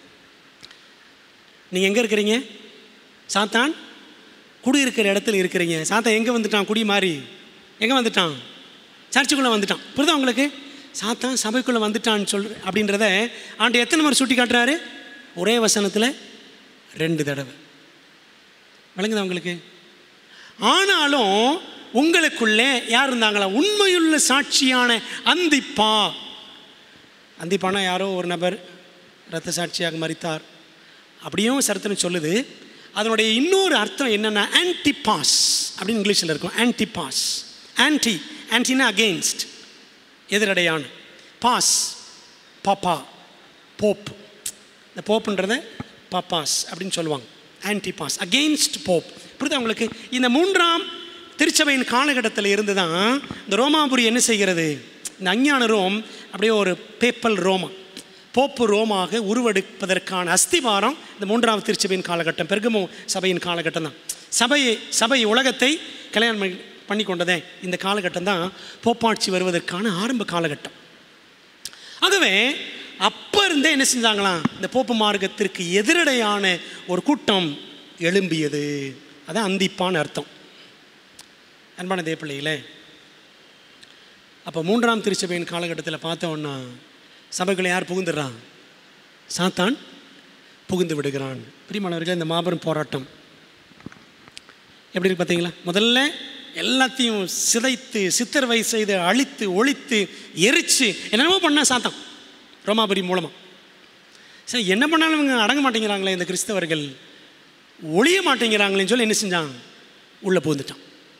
நீங்கள் எங்கே இருக்கிறீங்க சாத்தான் குடி இருக்கிற இடத்துல இருக்கிறீங்க சாத்தான் எங்கே வந்துட்டான் குடி மாறி எங்கே வந்துட்டான் சர்ச்சுக்குள்ளே வந்துட்டான் புரியுதா உங்களுக்கு சாத்தான் சபைக்குள்ளே வந்துட்டான்னு சொல் அப்படின்றத ஆண்டு எத்தனை முறை சுட்டி காட்டுறாரு ஒரே வசனத்தில் ரெண்டு தடவை விளங்குதா உங்களுக்கு ஆனாலும் உங்களுக்குள்ளே யார் இருந்தாங்களா உண்மையுள்ள சாட்சியான அந்திப்பா அந்திப்பானா யாரோ ஒரு நபர் இரத்த சாட்சியாக மறித்தார் அப்படியும் சரித்திரம் சொல்லுது அதனுடைய இன்னொரு அர்த்தம் என்னென்னா ஆன்டிபாஸ் அப்படின்னு இங்கிலீஷில் இருக்கும் ஆன்டிபாஸ் ஆன்டி ஆன்டினா அகெயின்ஸ்ட் எதிரடையான பாஸ் பாப்பா போப் இந்த போப்புன்றத பாப்பாஸ் அப்படின்னு சொல்லுவாங்க ஆன்டி பாஸ் அகெயின்ஸ்ட் போப் புரியுதா உங்களுக்கு இந்த மூன்றாம் திருச்சபையின் காலகட்டத்தில் இருந்து தான் இந்த ரோமாபுரி என்ன செய்கிறது இந்த அஞ்ஞான ரோம் அப்படியே ஒரு பேப்பல் ரோமா போப்பு ரோமாக உருவெடுப்பதற்கான அஸ்திவாரம் இந்த மூன்றாவது திருச்சபையின் காலகட்டம் பெருகமோ சபையின் காலகட்டம் தான் சபை சபை உலகத்தை கல்யாணம் பண்ணி பண்ணி கொண்டதே இந்த காலகட்டம் தான் போப்பாட்சி வருவதற்கான ஆரம்ப காலகட்டம் ஆகவே அப்போ இருந்தே என்ன செஞ்சாங்களாம் இந்த போப்பு மார்க்கத்திற்கு எதிரடையான ஒரு கூட்டம் எழும்பியது அதான் அந்திப்பான்னு அர்த்தம் அன்பான தேவப்பிள்ளைகளே அப்போ மூன்றாம் திருச்சபையின் காலகட்டத்தில் பார்த்தோன்னா சபைக்குள்ள யார் புகுந்துடுறான் சாத்தான் புகுந்து விடுகிறான் பிரியமானவர்களே இந்த மாபெரும் போராட்டம் எப்படி இருக்கு பார்த்தீங்களா முதல்ல எல்லாத்தையும் சிதைத்து சித்திரவை செய்து அழித்து ஒழித்து எரித்து என்னென்னமோ பண்ணால் சாத்தான் ரோமாபுரி மூலமாக சரி என்ன பண்ணாலும் இவங்க அடங்க மாட்டேங்கிறாங்களே இந்த கிறிஸ்தவர்கள் ஒழிய மாட்டேங்கிறாங்களேன்னு சொல்லி என்ன செஞ்சான் உள்ளே பூந்துட்டான்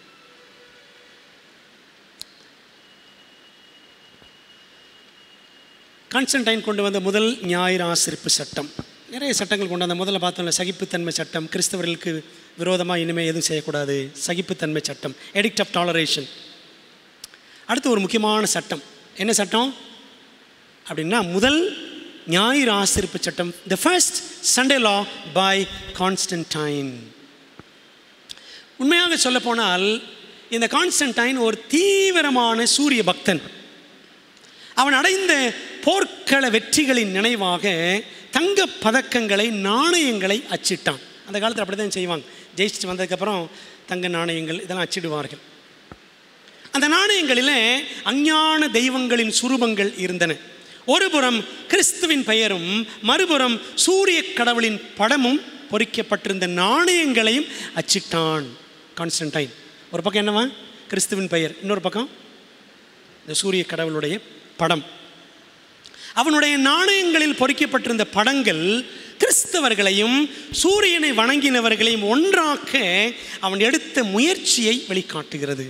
கான்ஸ்டன்டைன் கொண்டு வந்த முதல் ஞாயிறு ஆசிரிப்பு சட்டம் நிறைய சட்டங்கள் கொண்டு வந்த முதல்ல பார்த்தோம்ல சகிப்புத்தன்மை சட்டம் கிறிஸ்தவர்களுக்கு விரோதமாக இனிமேல் எதுவும் செய்யக்கூடாது சகிப்புத்தன்மை சட்டம் எடிக்ட் ஆஃப் டாலரேஷன் அடுத்து ஒரு முக்கியமான சட்டம் என்ன சட்டம் அப்படின்னா முதல் ஞாயிறு ஆசிரிப்பு சட்டம் the first Sunday law by Constantine உண்மையாக சொல்லப்போனால் இந்த கான்ஸ்டன்டைன் ஒரு தீவிரமான சூரிய பக்தன் அவன் அடைந்த போர்க்கள வெற்றிகளின் நினைவாக தங்க பதக்கங்களை நாணயங்களை அச்சிட்டான் அந்த காலத்தில் அப்படி தான் செய்வாங்க ஜெயிச்சுட்டு வந்ததுக்கப்புறம் தங்க நாணயங்கள் இதெல்லாம் அச்சிடுவார்கள் அந்த நாணயங்களில் அஞ்ஞான தெய்வங்களின் சுரூபங்கள் இருந்தன ஒருபுறம் கிறிஸ்துவின் பெயரும் மறுபுறம் சூரிய கடவுளின் படமும் பொறிக்கப்பட்டிருந்த நாணயங்களையும் அச்சிட்டான் கான்ஸ்டன்டைன் ஒரு பக்கம் என்னவா கிறிஸ்துவின் பெயர் இன்னொரு பக்கம் இந்த சூரிய கடவுளுடைய படம் அவனுடைய நாணயங்களில் பொறிக்கப்பட்டிருந்த படங்கள் கிறிஸ்தவர்களையும் சூரியனை வணங்கினவர்களையும் ஒன்றாக்க அவன் எடுத்த முயற்சியை வெளிக்காட்டுகிறது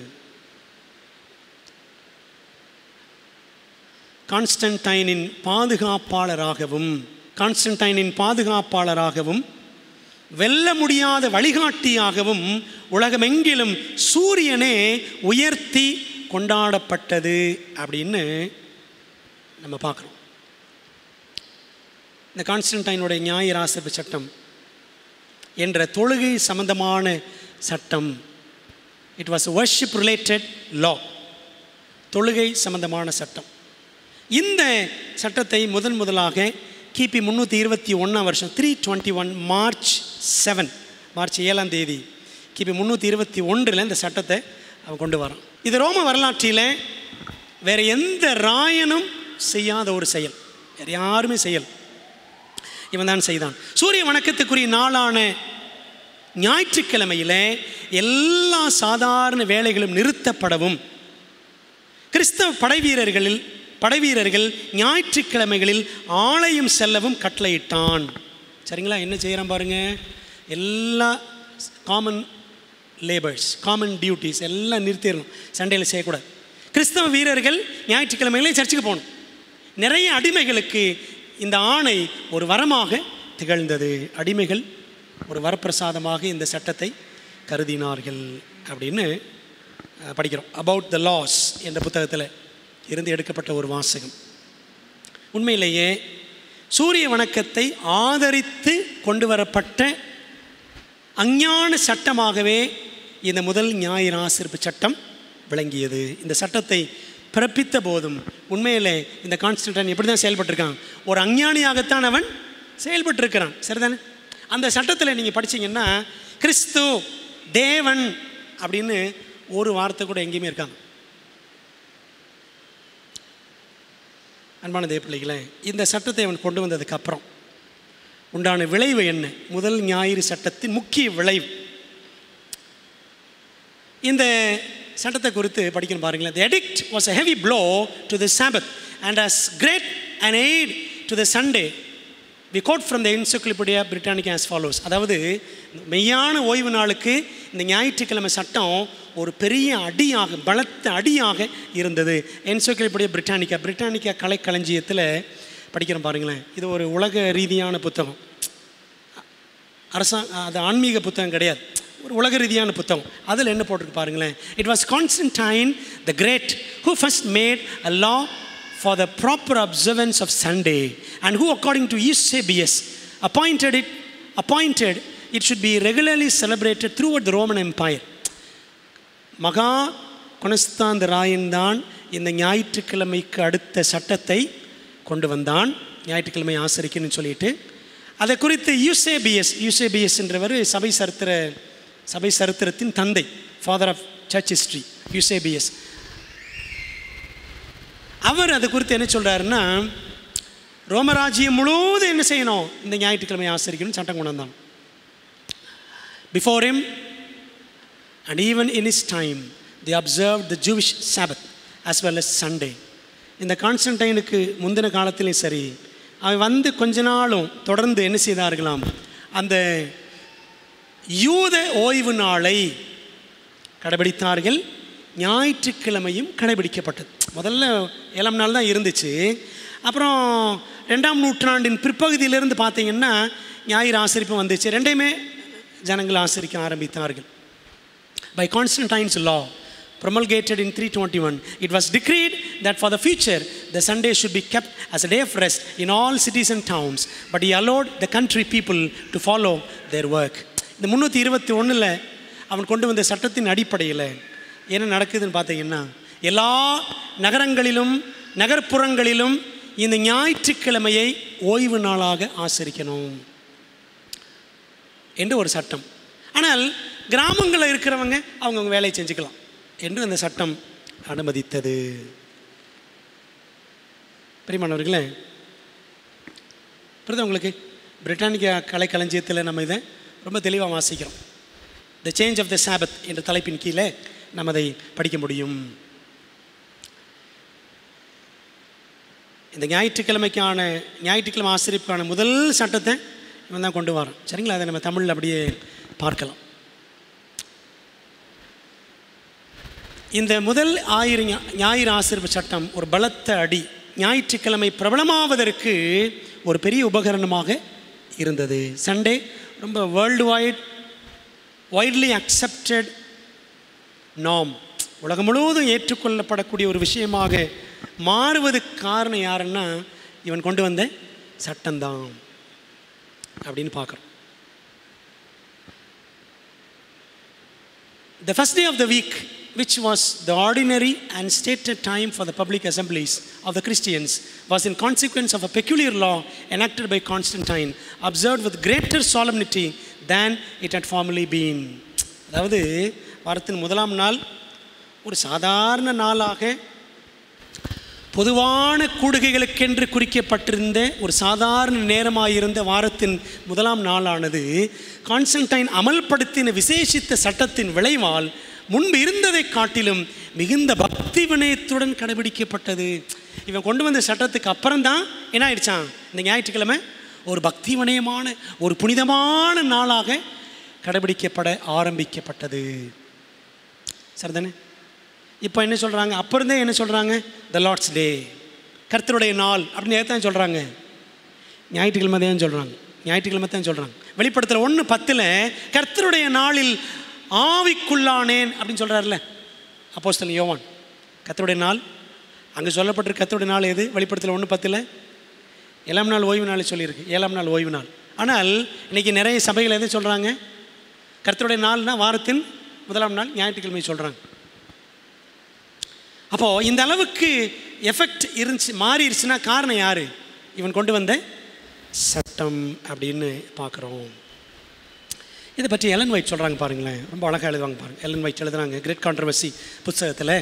கான்ஸ்டன்டைனின் பாதுகாப்பாளராகவும் கான்ஸ்டன்டைனின் பாதுகாப்பாளராகவும் வெல்ல முடியாத வழிகாட்டியாகவும் உலகமெங்கிலும் சூரியனே உயர்த்தி கொண்டாடப்பட்டது அப்படின்னு நம்ம பார்க்குறோம் இந்த கான்ஸ்டன்டைனுடைய ஞாயிறாசிர்பு சட்டம் என்ற தொழுகை சம்பந்தமான சட்டம் it was worship related law தொழுகை சம்பந்தமான சட்டம் இந்த சட்டத்தை முதன் முதலாக கிபி முந்நூற்றி இருபத்தி ஒன்றாம் வருஷம் three twenty one March seven March ஏழாம் தேதி கிபி முந்நூற்றி இருபத்தி ஒன்றில் இந்த சட்டத்தை அவன் கொண்டு வரான் இது ரோம வரலாற்றில் வேறு எந்த ராயனும் செய்யாத ஒரு செயல் வேறு யாருமே செயல் இவன் தான் செய்தான் சூரிய வணக்கத்துக்குரிய நாளான ஞாயிற்றுக்கிழமையில் எல்லா சாதாரண வேலைகளும் நிறுத்தப்படவும் கிறிஸ்தவ படைவீரர்களில் படைவீரர்கள் ஞாயிற்றுக்கிழமைகளில் ஆலயம் செல்லவும் கட்டளையிட்டான் சரிங்களா என்ன செய்கிறான் பாருங்க எல்லா காமன் லேபர்ஸ் காமன் டியூட்டிஸ் எல்லாம் நிறுத்திடணும் சண்டையில் செய்யக்கூடாது கிறிஸ்தவ வீரர்கள் ஞாயிற்றுக்கிழமைகளே சர்ச்சுக்கு போகணும் நிறைய அடிமைகளுக்கு இந்த ஆணை ஒரு வரமாக திகழ்ந்தது அடிமைகள் ஒரு வரப்பிரசாதமாக இந்த சட்டத்தை கருதினார்கள் அப்படின்னு அஹ், படிக்கிறோம் அபவுட் த லாஸ் என்ற புத்தகத்தில் இருந்து எடுக்கப்பட்ட ஒரு வாசகம் உண்மையிலேயே சூரிய வணக்கத்தை ஆதரித்து கொண்டு வரப்பட்ட அஞ்ஞான சட்டமாகவே இந்த முதல் ஞாயிறு ஆசிரிப்பு சட்டம் விளங்கியது இந்த சட்டத்தை பிறப்பித்த போதும் உண்மையிலே இந்த கான்ஸ்டன்டன் எப்படி தான் செயல்பட்டிருக்கான் ஒரு அஞ்ஞானியாகத்தான் அவன் செயல்பட்டிருக்கிறான் சரிதானே அந்த சட்டத்தில் நீங்கள் படிச்சீங்கன்னா கிறிஸ்து தேவன் அப்படின்னு ஒரு வார்த்தை கூட எங்கேயுமே இருக்காங்க அன்பான தேவப்பிள்ளைகளே இந்த சட்டத்தை அவன் கொண்டு வந்ததுக்கு அப்புறம் உண்டான விளைவு என்ன முதல் ஞாயிறு சட்டத்தின் முக்கிய விளைவு இந்த சட்டத்தை குறித்து படிக்கணும் பாருங்களேன் the edict was a heavy blow to the sabbath and as great an aid to the sunday we quote from the encyclopedia britannica as follows அதாவது மெய்யான ஓய்வு நாளுக்கு இந்த ஞாயிற்றுக்கிழமை சட்டம் ஒரு பெரிய அடியாக பலத்த அடியாக இருந்தது என்சைக்ளோபீடியா பிரிட்டானிக்கா பிரிட்டானிக்கா கலைக்களஞ்சியத்தில் படிக்கிறோம் பாருங்களேன் இது ஒரு உலக ரீதியான புத்தகம் அரசாங்க அது ஆன்மீக புத்தகம் கிடையாது ஒரு உலக ரீதியான புத்தகம் அதில் என்ன போட்டிருக்கு பாருங்களேன் it was Constantine the great who first made a law for the proper observance of Sunday and who according to Eusebius appointed it appointed it should be regularly celebrated through at the Roman empire மகா குணஸ்தாந்த ராயன் தான் இந்த ஞாயிற்றுக்கிழமைக்கு அடுத்த சட்டத்தை கொண்டு வந்தான் ஞாயிற்றுக்கிழமை ஆசரிக்கணும்னு சொல்லிட்டு அதை குறித்து யூசேபிஎஸ் யூசேபிஎஸ் என்றவர் சபை சரித்திர சபை சரித்திரத்தின் தந்தை father of church history Eusebius அவர் அதை குறித்து என்ன சொல்கிறாருன்னா ரோமராஜ்யம் முழுவதும் என்ன செய்யணும் இந்த ஞாயிற்றுக்கிழமை ஆசரிக்கணும்னு சட்டம் கொண்டு வந்தான் before him and even in his time they observed the Jewish Sabbath as well as Sunday இந்த கான்ஸ்டன்டைனுக்கு முந்தின காலத்திலையும் சரி அவன் வந்து கொஞ்ச நாளும் தொடர்ந்து என்ன செய்தார்களாம் அந்த யூத ஓய்வு நாளை கடைபிடித்தார்கள் ஞாயிற்றுக்கிழமையும் கடைபிடிக்கப்பட்டது முதல்ல ஏழாம் நாள் தான் இருந்துச்சு அப்புறம் ரெண்டாம் நூற்றாண்டின் பிற்பகுதியிலிருந்து பார்த்தீங்கன்னா ஞாயிறு ஆசரிப்பு வந்துச்சு ரெண்டையுமே ஜனங்கள் ஆசரிக்க ஆரம்பித்தார்கள் by Constantine's law promulgated in 321 it was decreed that for the future the sunday should be kept as a day of rest in all cities and towns but he allowed the country people to follow their work இந்த முந்நூற்றி இருபத்தி ஒன்றில் அவன் கொண்டு வந்த சட்டத்தின் அடிப்படையில் என்ன நடக்குதுன்னு பார்த்தீங்கன்னா எல்லா நகரங்களிலும் நகர்ப்புறங்களிலும் இந்த ஞாயிற்றுக்கிழமையை ஓய்வு நாளாக ஆசரிக்கணும் என்று ஒரு சட்டம் ஆனால் கிராமங்களில் இருக்கிறவங்க அவங்கவுங்க வேலையை செஞ்சுக்கலாம் என்று அந்த சட்டம் அனுமதித்தது பிரிமானவர்களே புரியுதா உங்களுக்கு பிரிட்டானிக்கா கலைக்களஞ்சியத்தில் நம்ம இதை ரொம்ப தெளிவாக வாசிக்கிறோம் த சேஞ்ச் ஆஃப் த சாபத் என்ற தலைப்பின் கீழே நம்ம அதை படிக்க முடியும் இந்த ஞாயிற்றுக்கிழமைக்கான ஞாயிற்றுக்கிழமை ஆசிரியப்புக்கான முதல் சட்டத்தை இவன் தான் கொண்டு வரான் சரிங்களா அதை நம்ம தமிழில் அப்படியே பார்க்கலாம் இந்த முதல் ஆயிர ஞா- ஞாயிறு ஆசிரியப்பு சட்டம் ஒரு பலத்த அடி ஞாயிற்றுக்கிழமை பிரபலமாவதற்கு ஒரு பெரிய உபகரணமாக இருந்தது சண்டே ரொம்ப வேர்ல்டு வைட் வைட்லி அக்செப்டட் நாம் உலகம் முழுவதும் ஏற்றுக்கொள்ளப்படக்கூடிய ஒரு விஷயமாக மாறுவதுக்கு காரணம் யாருன்னா இவன் கொண்டு வந்த சட்டம்தான் அப்படின்னு பார்க்குறோம் The first day of the week, which was the ordinary and stated time for the public assemblies of the Christians, was in consequence of a peculiar law enacted by Constantine, observed with greater solemnity than it had formerly been. அதாவது வாரத்தின் முதலாம் நாள் ஒரு சாதாரண நாளாக பொதுவான கூடுகைகளுக்கென்று குறிக்கப்பட்டிருந்த ஒரு சாதாரண நேரமாயிருந்த வாரத்தின் முதலாம் நாளானது கான்ஸ்டன்டைன் அமல்படுத்தின விசேஷித்த சட்டத்தின் விளைவால் முன்பு இருந்ததை காட்டிலும் மிகுந்த பக்தி வினயத்துடன் கடைபிடிக்கப்பட்டது இவன் கொண்டு வந்த சட்டத்துக்கு அப்புறம்தான் என்ன ஆயிடுச்சான் இந்த ஞாயிற்றுக்கிழமை ஒரு பக்தி வினயமான ஒரு புனிதமான நாளாக கடைபிடிக்கப்பட ஆரம்பிக்கப்பட்டது சரிதானே இப்போ என்ன சொல்கிறாங்க அப்போ இருந்தே என்ன சொல்கிறாங்க த லார்ட்ஸ் டே கர்த்தருடைய நாள் அப்படின்னு தான் சொல்கிறாங்க ஞாயிற்றுக்கிழமை தான் சொல்கிறாங்க ஞாயிற்றுக்கிழமை தான் சொல்கிறாங்க வெளிப்படத்தில் ஒன்று பத்தில் கர்த்தருடைய நாளில் ஆவிக்குள்ளானேன் அப்படின்னு சொல்கிறார்ல அப்போஸ்தலன் யோவான் கர்த்தருடைய நாள் அங்கே சொல்லப்பட்டிருக்க கர்த்தருடைய நாள் எது வெளிப்படத்தில் ஒன்று பத்தில் ஏழாம் நாள் ஓய்வு நாள் சொல்லியிருக்கு ஏழாம் நாள் ஓய்வு நாள் ஆனால் இன்றைக்கி நிறைய சபைகள் எது சொல்கிறாங்க கர்த்தருடைய நாள்னா வாரத்தின் முதலாம் நாள் ஞாயிற்றுக்கிழமை சொல்கிறாங்க அப்போது இந்த அளவுக்கு எஃபெக்ட் இருந்துச்சு மாறிடுச்சுன்னா காரணம் யார் இவன் கொண்டு வந்த சட்டம் அப்படின்னு பார்க்குறோம் இதை பற்றி எலன் வைட் சொல்கிறாங்க பாருங்களேன் ரொம்ப அழகாக எழுதுவாங்க பாருங்கள் எலன் வைட் எழுதுறாங்க கிரேட் கான்ட்ரவர்சி புத்தகத்தில்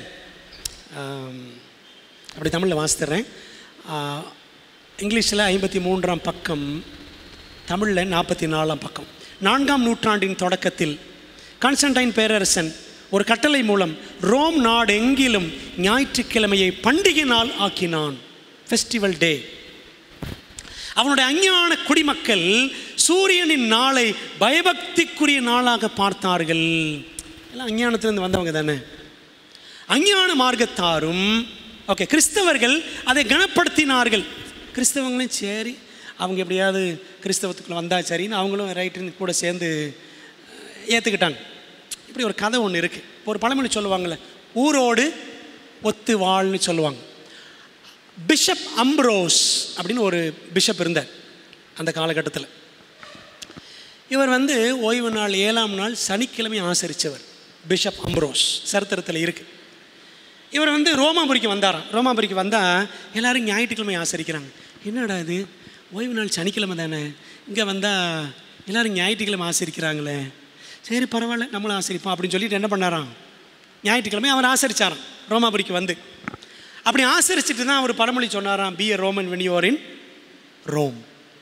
அப்படி தமிழில் வாசித்துறேன் இங்கிலீஷில் ஐம்பத்தி மூன்றாம் பக்கம் தமிழில் நாற்பத்தி நாலாம் பக்கம் நான்காம் நூற்றாண்டின் தொடக்கத்தில் கான்ஸ்டன்டைன் பேரரசன் ஒரு கட்டளை மூலம் ரோம் நாடு எங்கிலும் ஞாயிற்றுக்கிழமையை பண்டிகை நாள் ஆக்கினான் ஃபெஸ்டிவல் டே அவனுடைய அஞ்ஞான குடிமக்கள் சூரியனின் நாளை பயபக்திக்குரிய நாளாக பார்த்தார்கள் எல்லாம் அஞ்ஞானத்திலிருந்து வந்தவங்க தானே அஞ்ஞான மார்க்கத்தாரும் ஓகே கிறிஸ்தவர்கள் அதை கனப்படுத்தினார்கள் கிறிஸ்தவங்களும் சரி அவங்க எப்படியாவது கிறிஸ்தவத்துக்குள்ள வந்தா சரின்னு அவங்களும் ரைட்டுன்னு கூட சேர்ந்து ஏற்றுக்கிட்டாங்க இப்படி ஒரு கதை ஒன்று இருக்குது ஒரு பழமொழி சொல்லுவாங்கள்ல ஊரோடு ஒத்து வாழ்னு சொல்லுவாங்க பிஷப் அம்ப்ரோஸ் அப்படின்னு ஒரு பிஷப் இருந்தார் அந்த காலகட்டத்தில் இவர் வந்து ஓய்வு நாள் ஏழாம் நாள் சனிக்கிழமை ஆசரித்தவர் பிஷப் அம்ப்ரோஸ் சரித்திரத்தில் இருக்குது இவர் வந்து ரோமாபுரிக்கு வந்தாராம் ரோமாபுரிக்கு வந்தால் எல்லோரும் ஞாயிற்றுக்கிழமை ஆசரிக்கிறாங்க என்னடா இது ஓய்வு நாள் சனிக்கிழமை தானே இங்கே வந்தால் எல்லோரும் ஞாயிற்றுக்கிழமை ஆசரிக்கிறாங்களே சரி பரவாயில்ல நம்மளும் ஆசரிப்போம் அப்படின்னு சொல்லிட்டு என்ன பண்ணாராம் ஞாயிற்றுக்கிழமை அவர் ஆசரிச்சாராம் ரோமாபுரிக்கு வந்து அப்படி ஆசரிச்சுட்டு தான் அவர் பழமொழி சொன்னாராம் பி ஏ ரோமன் வெனியோரின் ரோம்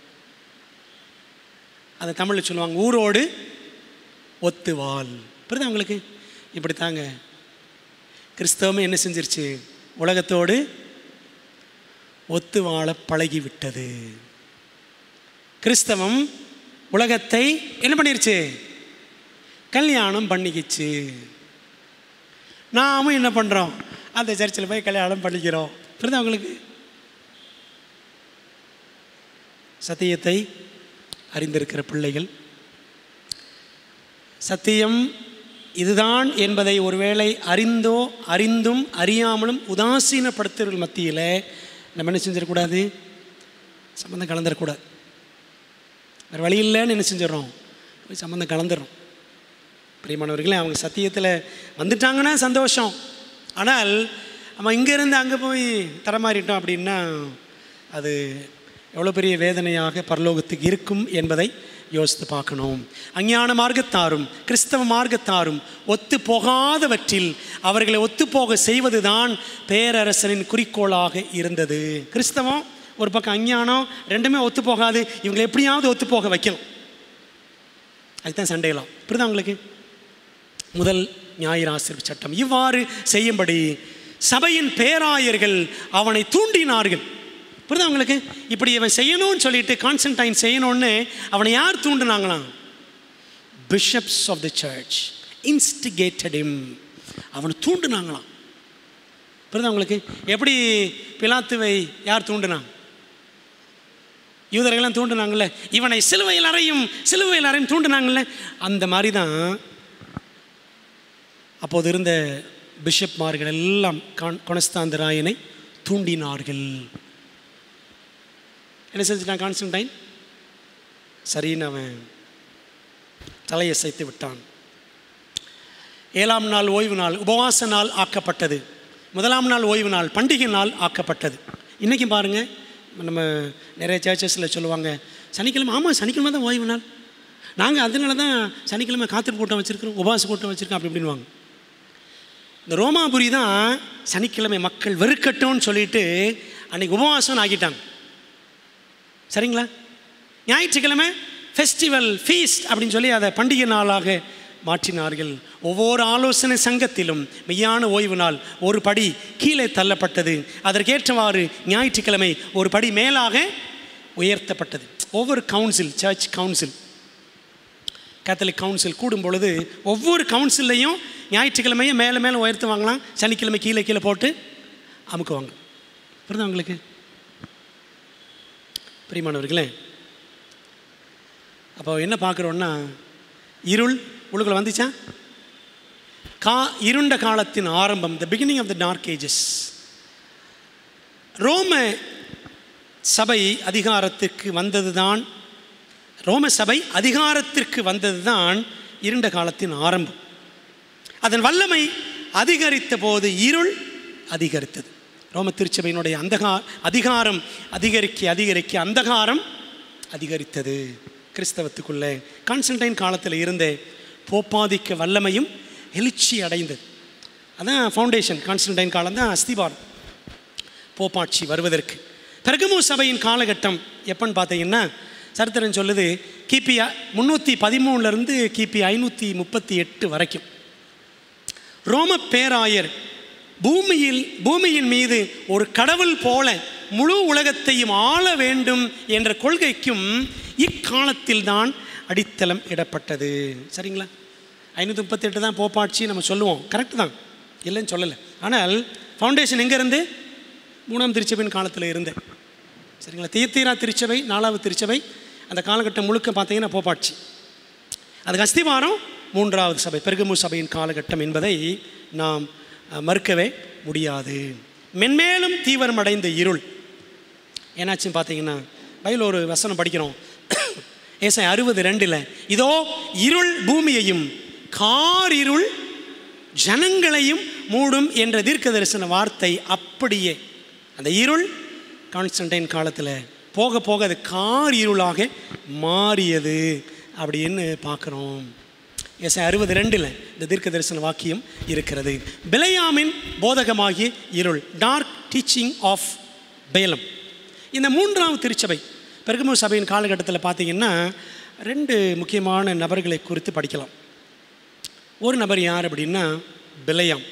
அதை தமிழில் சொல்லுவாங்க ஊரோடு ஒத்துவாள் புரியுதா உங்களுக்கு இப்படி தாங்க கிறிஸ்தவமே என்ன செஞ்சிருச்சு உலகத்தோடு ஒத்து வாழ பழகிவிட்டது கிறிஸ்தவம் உலகத்தை என்ன பண்ணிருச்சு கல்யாணம் பண்ணிக்கிச்சு நாமும் என்ன பண்ணுறோம் அந்த சர்ச்சில் போய் கல்யாணம் பண்ணிக்கிறோம் புரியுதா உங்களுக்கு சத்தியத்தை அறிந்திருக்கிற பிள்ளைகள் சத்தியம் இதுதான் என்பதை ஒருவேளை அறிந்தோ அறிந்தும் அறியாமலும் உதாசீனப்படுத்துவர்கள் மத்தியில் நம்ம என்ன செஞ்சிடக்கூடாது சம்மந்தம் கலந்துடக்கூடாது வேறு வழி இல்லைன்னு என்ன செஞ்சிடறோம் போய் சம்மந்தம் கலந்துடுறோம் பிரியமானவர்களே அவங்க சத்தியத்தில் வந்துட்டாங்கன்னா சந்தோஷம் ஆனால் நம்ம இங்கேருந்து அங்கே போய் தரமாறிட்டோம் அப்படின்னா அது எவ்வளோ பெரிய வேதனையாக பரலோகத்துக்கு இருக்கும் என்பதை யோசித்து பார்க்கணும் அஞ்ஞான மார்க்கத்தாரும் கிறிஸ்தவ மார்க்கத்தாரும் ஒத்து போகாதவற்றில் அவர்களை ஒத்துப்போக செய்வதுதான் பேரரசனின் குறிக்கோளாக இருந்தது கிறிஸ்தவம் ஒரு பக்கம் அஞ்ஞானம் ரெண்டுமே ஒத்து போகாது இவங்களை எப்படியாவது ஒத்து போக வைக்கணும் அதுதான் சண்டையெல்லாம் புரியுதா உங்களுக்கு முதல் ஞாயிறு ஆசிரியர் சட்டம் இவ்வாறு செய்யும்படி சபையின் பேராயர்கள் அவனை தூண்டினார்கள் புரியுதா உங்களுக்கு இப்படி இவன் செய்யணும்னு சொல்லிட்டு கான்ஸ்டன்டைன் செய்யணும்னு அவனை யார் தூண்டுனாங்களாம் bishops of the church instigated him அவனை தூண்டுனாங்களாம் புரியுதா உங்களுக்கு எப்படி பிலாத்துவை யார் தூண்டுனா யூதர்கள்லாம் தூண்டுனாங்கல்ல இவனை சிலுவையில் அறையும் சிலுவையில் அறையும் தூண்டுனாங்கல்ல அந்த மாதிரி தான் அப்போது இருந்த பிஷப்மார்கள் எல்லாம் கான் கொனஸ்தாந்த ராயனை தூண்டினார்கள் என்ன செஞ்சுட்டான் கான்ஸ்டன்டைன் சரின்னு அவன் தலையசைத்து விட்டான் ஏழாம் நாள் ஓய்வு நாள் உபவாச நாள் ஆக்கப்பட்டது முதலாம் நாள் ஓய்வு நாள் பண்டிகை நாள் ஆக்கப்பட்டது இன்றைக்கும் பாருங்கள் நம்ம நிறைய சர்ச்சஸில் சொல்லுவாங்க சனிக்கிழமை ஆமாம் சனிக்கிழமை தான் ஓய்வு நாள் நாங்கள் அதனால தான் சனிக்கிழமை காத்திருப்பு கூட்டம் வச்சுருக்கிறோம் உபவாச கூட்டம் வச்சுருக்கோம் அப்படி இப்படின்வாங்க இந்த ரோமாபுரி தான் சனிக்கிழமை மக்கள் வெறுக்கட்டும்னு சொல்லிட்டு அன்னைக்கு உபவாசம்னு ஆக்கிட்டாங்க சரிங்களா ஞாயிற்றுக்கிழமை ஃபெஸ்டிவல் ஃபீஸ்ட் அப்படின்னு சொல்லி அதை பண்டிகை நாளாக மாற்றினார்கள் ஒவ்வொரு ஆலோசனை சங்கத்திலும் மெய்யான ஓய்வு நாள் ஒரு படி கீழே தள்ளப்பட்டது அதற்கேற்றவாறு ஞாயிற்றுக்கிழமை ஒரு படி மேலாக உயர்த்தப்பட்டது ஒவ்வொரு council church council Catholic council கூடும் பொழுது ஒவ்வொரு கவுன்சில்லையும் ஞாயிற்றுக்கிழமையும் மேலே மேலே உயர்த்துவாங்களாம் சனிக்கிழமை கீழே கீழே போட்டு அமுக்குவாங்க புரியுதா உங்களுக்கு பிரியமானவர்களே அப்போ என்ன பார்க்குறோன்னா இருள் உள்ளுக்குள்ள வந்துச்சா கா இருண்ட காலத்தின் ஆரம்பம் the beginning of the dark ages ரோம சபை அதிகாரத்திற்கு வந்தது தான் ரோம சபை அதிகாரத்திற்கு வந்தது தான் இருண்ட காலத்தின் ஆரம்பம் அதன் வல்லமை அதிகரித்த போது இருள் அதிகரித்தது ரோம திருச்சபையினுடைய அந்தகா அதிகாரம் அதிகரிக்க அதிகரிக்க அந்தகாரம் அதிகரித்தது கிறிஸ்தவத்துக்குள்ளே கான்ஸ்டன்டைன் காலத்தில் இருந்த போப்பாதிக்க வல்லமையும் எழுச்சி அடைந்தது அதான் ஃபவுண்டேஷன் கான்ஸ்டன்டைன் காலம் தான் அஸ்திபாரம் போப்பாட்சி வருவதற்கு பெர்கமு சபையின் காலகட்டம் எப்போன்னு பார்த்தீங்கன்னா சரித்திரம் சொல்லுது கிபி முந்நூற்றி பதிமூணுலேருந்து கிபி ஐநூற்றி முப்பத்தி எட்டு வரைக்கும் ரோம பேராயர் பூமியில் பூமியின் மீது ஒரு கடவுள் போல முழு உலகத்தையும் ஆள வேண்டும் என்ற கொள்கைக்கும் இக்காலத்தில் தான் அடித்தளம் இடப்பட்டது சரிங்களா ஐநூற்றி முப்பத்தெட்டு தான் போப்பாட்சி நம்ம சொல்லுவோம் கரெக்டு தான் இல்லைன்னு சொல்லலை ஆனால் ஃபவுண்டேஷன் எங்கேருந்து மூணாம் திருச்சபையின் காலத்தில் இருந்தேன் சரிங்களா தீர்த்தீரா திருச்சபை நாலாவது திருச்சபை அந்த காலகட்டம் முழுக்க பார்த்தீங்கன்னா போப்பாட்சி அதுக்கு அஸ்திவாரம் மூன்றாவது சபை பெருகமு சபையின் காலகட்டம் என்பதை நாம் அஹ், மறுக்கவே முடியாது மென்மேலும் தீவிரமடைந்த இருள் என்னாச்சுன்னு பார்த்தீங்கன்னா பைபிள் ஒரு வசனம் படிக்கிறோம் ஏசை அறுபது ரெண்டில் இதோ இருள் பூமியையும் கார் இருள் ஜனங்களையும் மூடும் என்ற தீர்க்க தரிசன வார்த்தை அப்படியே அந்த இருள் கான்ஸ்டன்டைன் காலத்தில் போக போக அது கார் இருளாக மாறியது அப்படின்னு பார்க்குறோம் எஸ் அறுபது ரெண்டில் இந்த தீர்க்க தரிசன வாக்கியம் இருக்கிறது பிலையாமின் போதகமாகிய இருள் டார்க் டீச்சிங் ஆஃப் பேலம் இந்த மூன்றாவது திருச்சபை பெருகமு சபையின் காலகட்டத்தில் பார்த்தீங்கன்னா ரெண்டு முக்கியமான நபர்களை குறித்து படிக்கலாம் ஒரு நபர் யார் அப்படின்னா பிலையாம்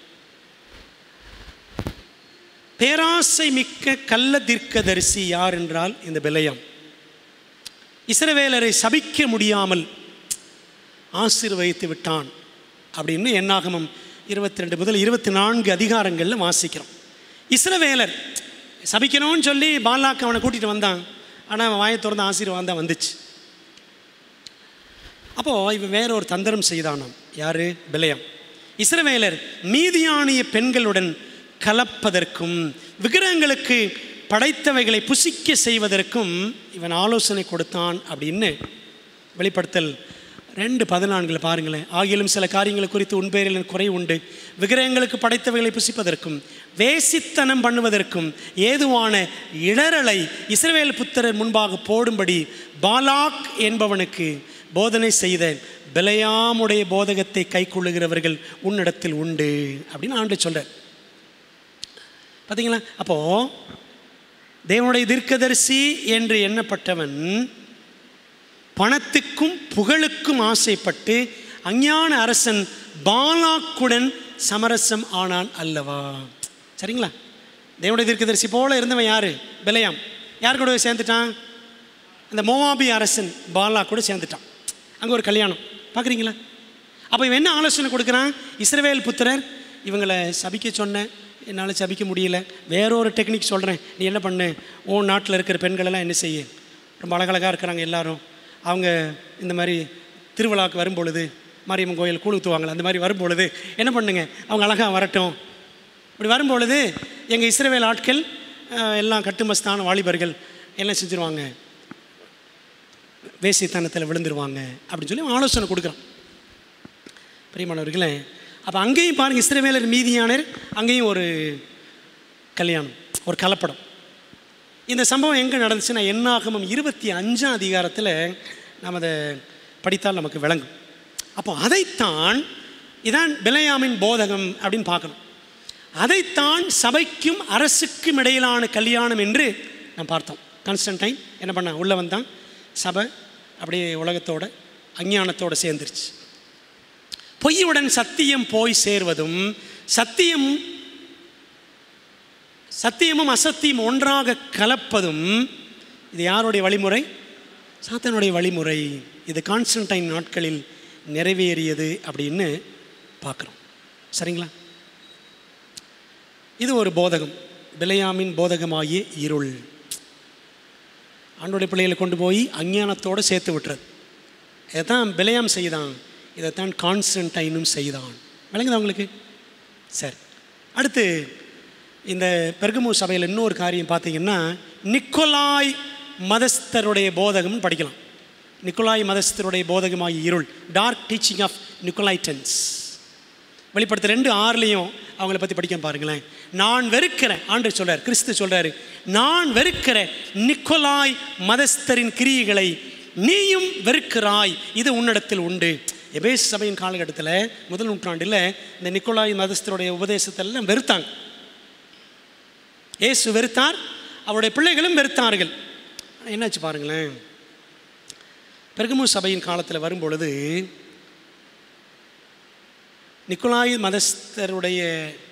பேராசை மிக்க கள்ள தீர்க்கதரிசி யார் என்றால் இந்த பிலையாம் இஸ்ரவேலரை சபிக்க முடியாமல் ஆசீர்வதித்து விட்டான் அப்படின்னு என்னாகமம் இருபத்தி ரெண்டு முதல் இருபத்தி நான்கு அதிகாரங்களில் வாசிக்கிறோம் இஸ்ரவேலர் சபிக்கணும்னு சொல்லி பாலாக்கு அவனை கூட்டிகிட்டு வந்தான் ஆனால் அவன் வாயை திறந்து ஆசீர்வாதம் தான் வந்துச்சு அப்போது இவன் வேற ஒரு தந்திரம் செய்தானாம் யார் பிலையாம் இஸ்ரவேலர் மீதியானிய பெண்களுடன் கலப்பதற்கும் விக்கிரகங்களுக்கு படைத்தவைகளை புசிக்க செய்வதற்கும் இவன் ஆலோசனை கொடுத்தான் அப்படின்னு வெளிப்படுத்தல் ரெண்டு பதினான்கில் பாருங்களேன் ஆகிலும் சில காரியங்களை குறித்து உன் பேரில் எனக்கு குறை உண்டு விக்கிரகங்களுக்கு படைத்தவைகளை புசிப்பதற்கும் வேசித்தனம் பண்ணுவதற்கும் ஏதுவான இடரலை இஸ்ரவேல் புத்திரர் முன்பாக போடும்படி பாலாக் என்பவனுக்கு போதனை செய்த பிலையாமுடைய போதகத்தை கைக்கொள்ளுகிறவர்கள் உன்னிடத்தில் உண்டு அப்படின்னு ஆண்டு சொல்கிறார் பார்த்தீங்களா அப்போது தேவனுடைய தீர்க்கதரிசி என்று எண்ணப்பட்டவன் பணத்துக்கும் புகழுக்கும் ஆசைப்பட்டு அஞ்ஞான அரசன் பாலாக்குடன் சமரசம் ஆனான் அல்லவா சரிங்களா தேவனுடைய தீர்க்கதரிசி போல இருந்தவன் யார் பிலையாம் யார் கூட போய் சேர்ந்துட்டான் அந்த மோவாபி அரசன் பாலா கூட சேர்ந்துட்டான் அங்கே ஒரு கல்யாணம் பார்க்குறீங்களா அப்போ இவன் என்ன ஆலோசனை கொடுக்குறான் இஸ்ரவேல் புத்திரர் இவங்களை சபிக்க சொன்னேன் என்னால் சபிக்க முடியல வேற ஒரு டெக்னிக் சொல்கிறேன் நீ என்ன பண்ணு உன் நாட்டில் இருக்கிற பெண்களெல்லாம் என்ன செய்ய ரொம்ப அழகழகாக இருக்கிறாங்க எல்லாரும் அவங்க இந்த மாதிரி திருவிழாவுக்கு வரும் பொழுது மாரியம்மன் கோயில் கூழ் ஊற்றுவாங்களே அந்த மாதிரி வரும் பொழுது என்ன பண்ணுங்க அவங்க அழகாக வரட்டும் இப்படி வரும் பொழுது எங்கள் இஸ்ரவேல் ஆட்கள் அஹ், எல்லாம் கட்டுமஸ்தான வாலிபர்கள் எல்லாம் செஞ்சுருவாங்க வேசித்தனத்தில் விழுந்துருவாங்க அப்படின்னு சொல்லி ஆலோசனை கொடுக்குறான் பிரியமானவர்களே அப்போ அங்கேயும் பாருங்கள் இஸ்ரவேலர் மீதியானர் அங்கேயும் ஒரு கல்யாணம் ஒரு கலப்படம் இந்த சம்பவம் எங்கே நடந்துச்சுன்னா என்னாகமம் இருபத்தி அஞ்சாம் அதிகாரத்தில் நாம் அதை படித்தால் நமக்கு விளங்கும் அப்போ அதைத்தான் இதான் பிலையாமின் போதகம் அப்படின்னு பார்க்கணும் அதைத்தான் சபைக்கும் அரசுக்கும் இடையிலான கல்யாணம் என்று நாம் பார்த்தோம் கான்ஸ்டன்டைன் என்ன பண்ண உள்ளே வந்தான் சபை அப்படியே உலகத்தோட அஞ்ஞானத்தோட சேர்ந்துருச்சு பொய்யுடன் சத்தியம் போய் சேர்வதும் சத்தியம் சத்தியமும் அசத்தியம் ஒன்றாக கலப்பதும் இது யாருடைய வழிமுறை சாத்தனுடைய வழிமுறை இது கான்ஸ்டன்டைன் நாட்களில் நிறைவேறியது அப்படின்னு பார்க்குறோம் சரிங்களா இது ஒரு போதகம் பிலையாமின் போதகமாகிய இருள் ஆண்டோடைய பிள்ளைகளை கொண்டு போய் அஞ்ஞானத்தோடு சேர்த்து விட்டுறது இதைத்தான் பிலையாம் செய்தான் இதைத்தான் கான்ஸ்டன்டைனும் செய்தான் விளங்குதா உங்களுக்கு சரி அடுத்து இந்த பெர்கமு சபையில் இன்னொரு காரியம் பார்த்தீங்கன்னா நிக்கோலாய் மதஸ்தருடைய போதகம்னு படிக்கலாம் நிக்கோலாய் மதஸ்தருடைய போதகமாகிய இருள் டார்க் டீச்சிங் ஆஃப் நிக்கோலைட்டன்ஸ் வெளிப்படுத்த ரெண்டு ஆறுலையும் அவங்கள பற்றி படிக்க பாருங்களேன் நான் வெறுக்கிறேன் ஆண்டு சொல்றார் கிறிஸ்து சொல்றாரு நான் வெறுக்கிற நிக்கோலாய் மதஸ்தரின் கிரியைகளை நீயும் வெறுக்கிறாய் இது உன்னிடத்தில் உண்டு எபேஸ் சபையின் காலகட்டத்தில் முதல் நூற்றாண்டில் இந்த நிக்கோலாய் மதஸ்தருடைய உபதேசத்தை எல்லாம் வெறுத்தாங்க இயேசு வெறுத்தார் அவருடைய பிள்ளைகளும் வெறுத்தார்கள் ஆனா என்னாச்சு பாருங்களேன் பெருகமு சபையின் காலத்தில் வரும்பொழுது நிக்கோலாய் மதஸ்தருடைய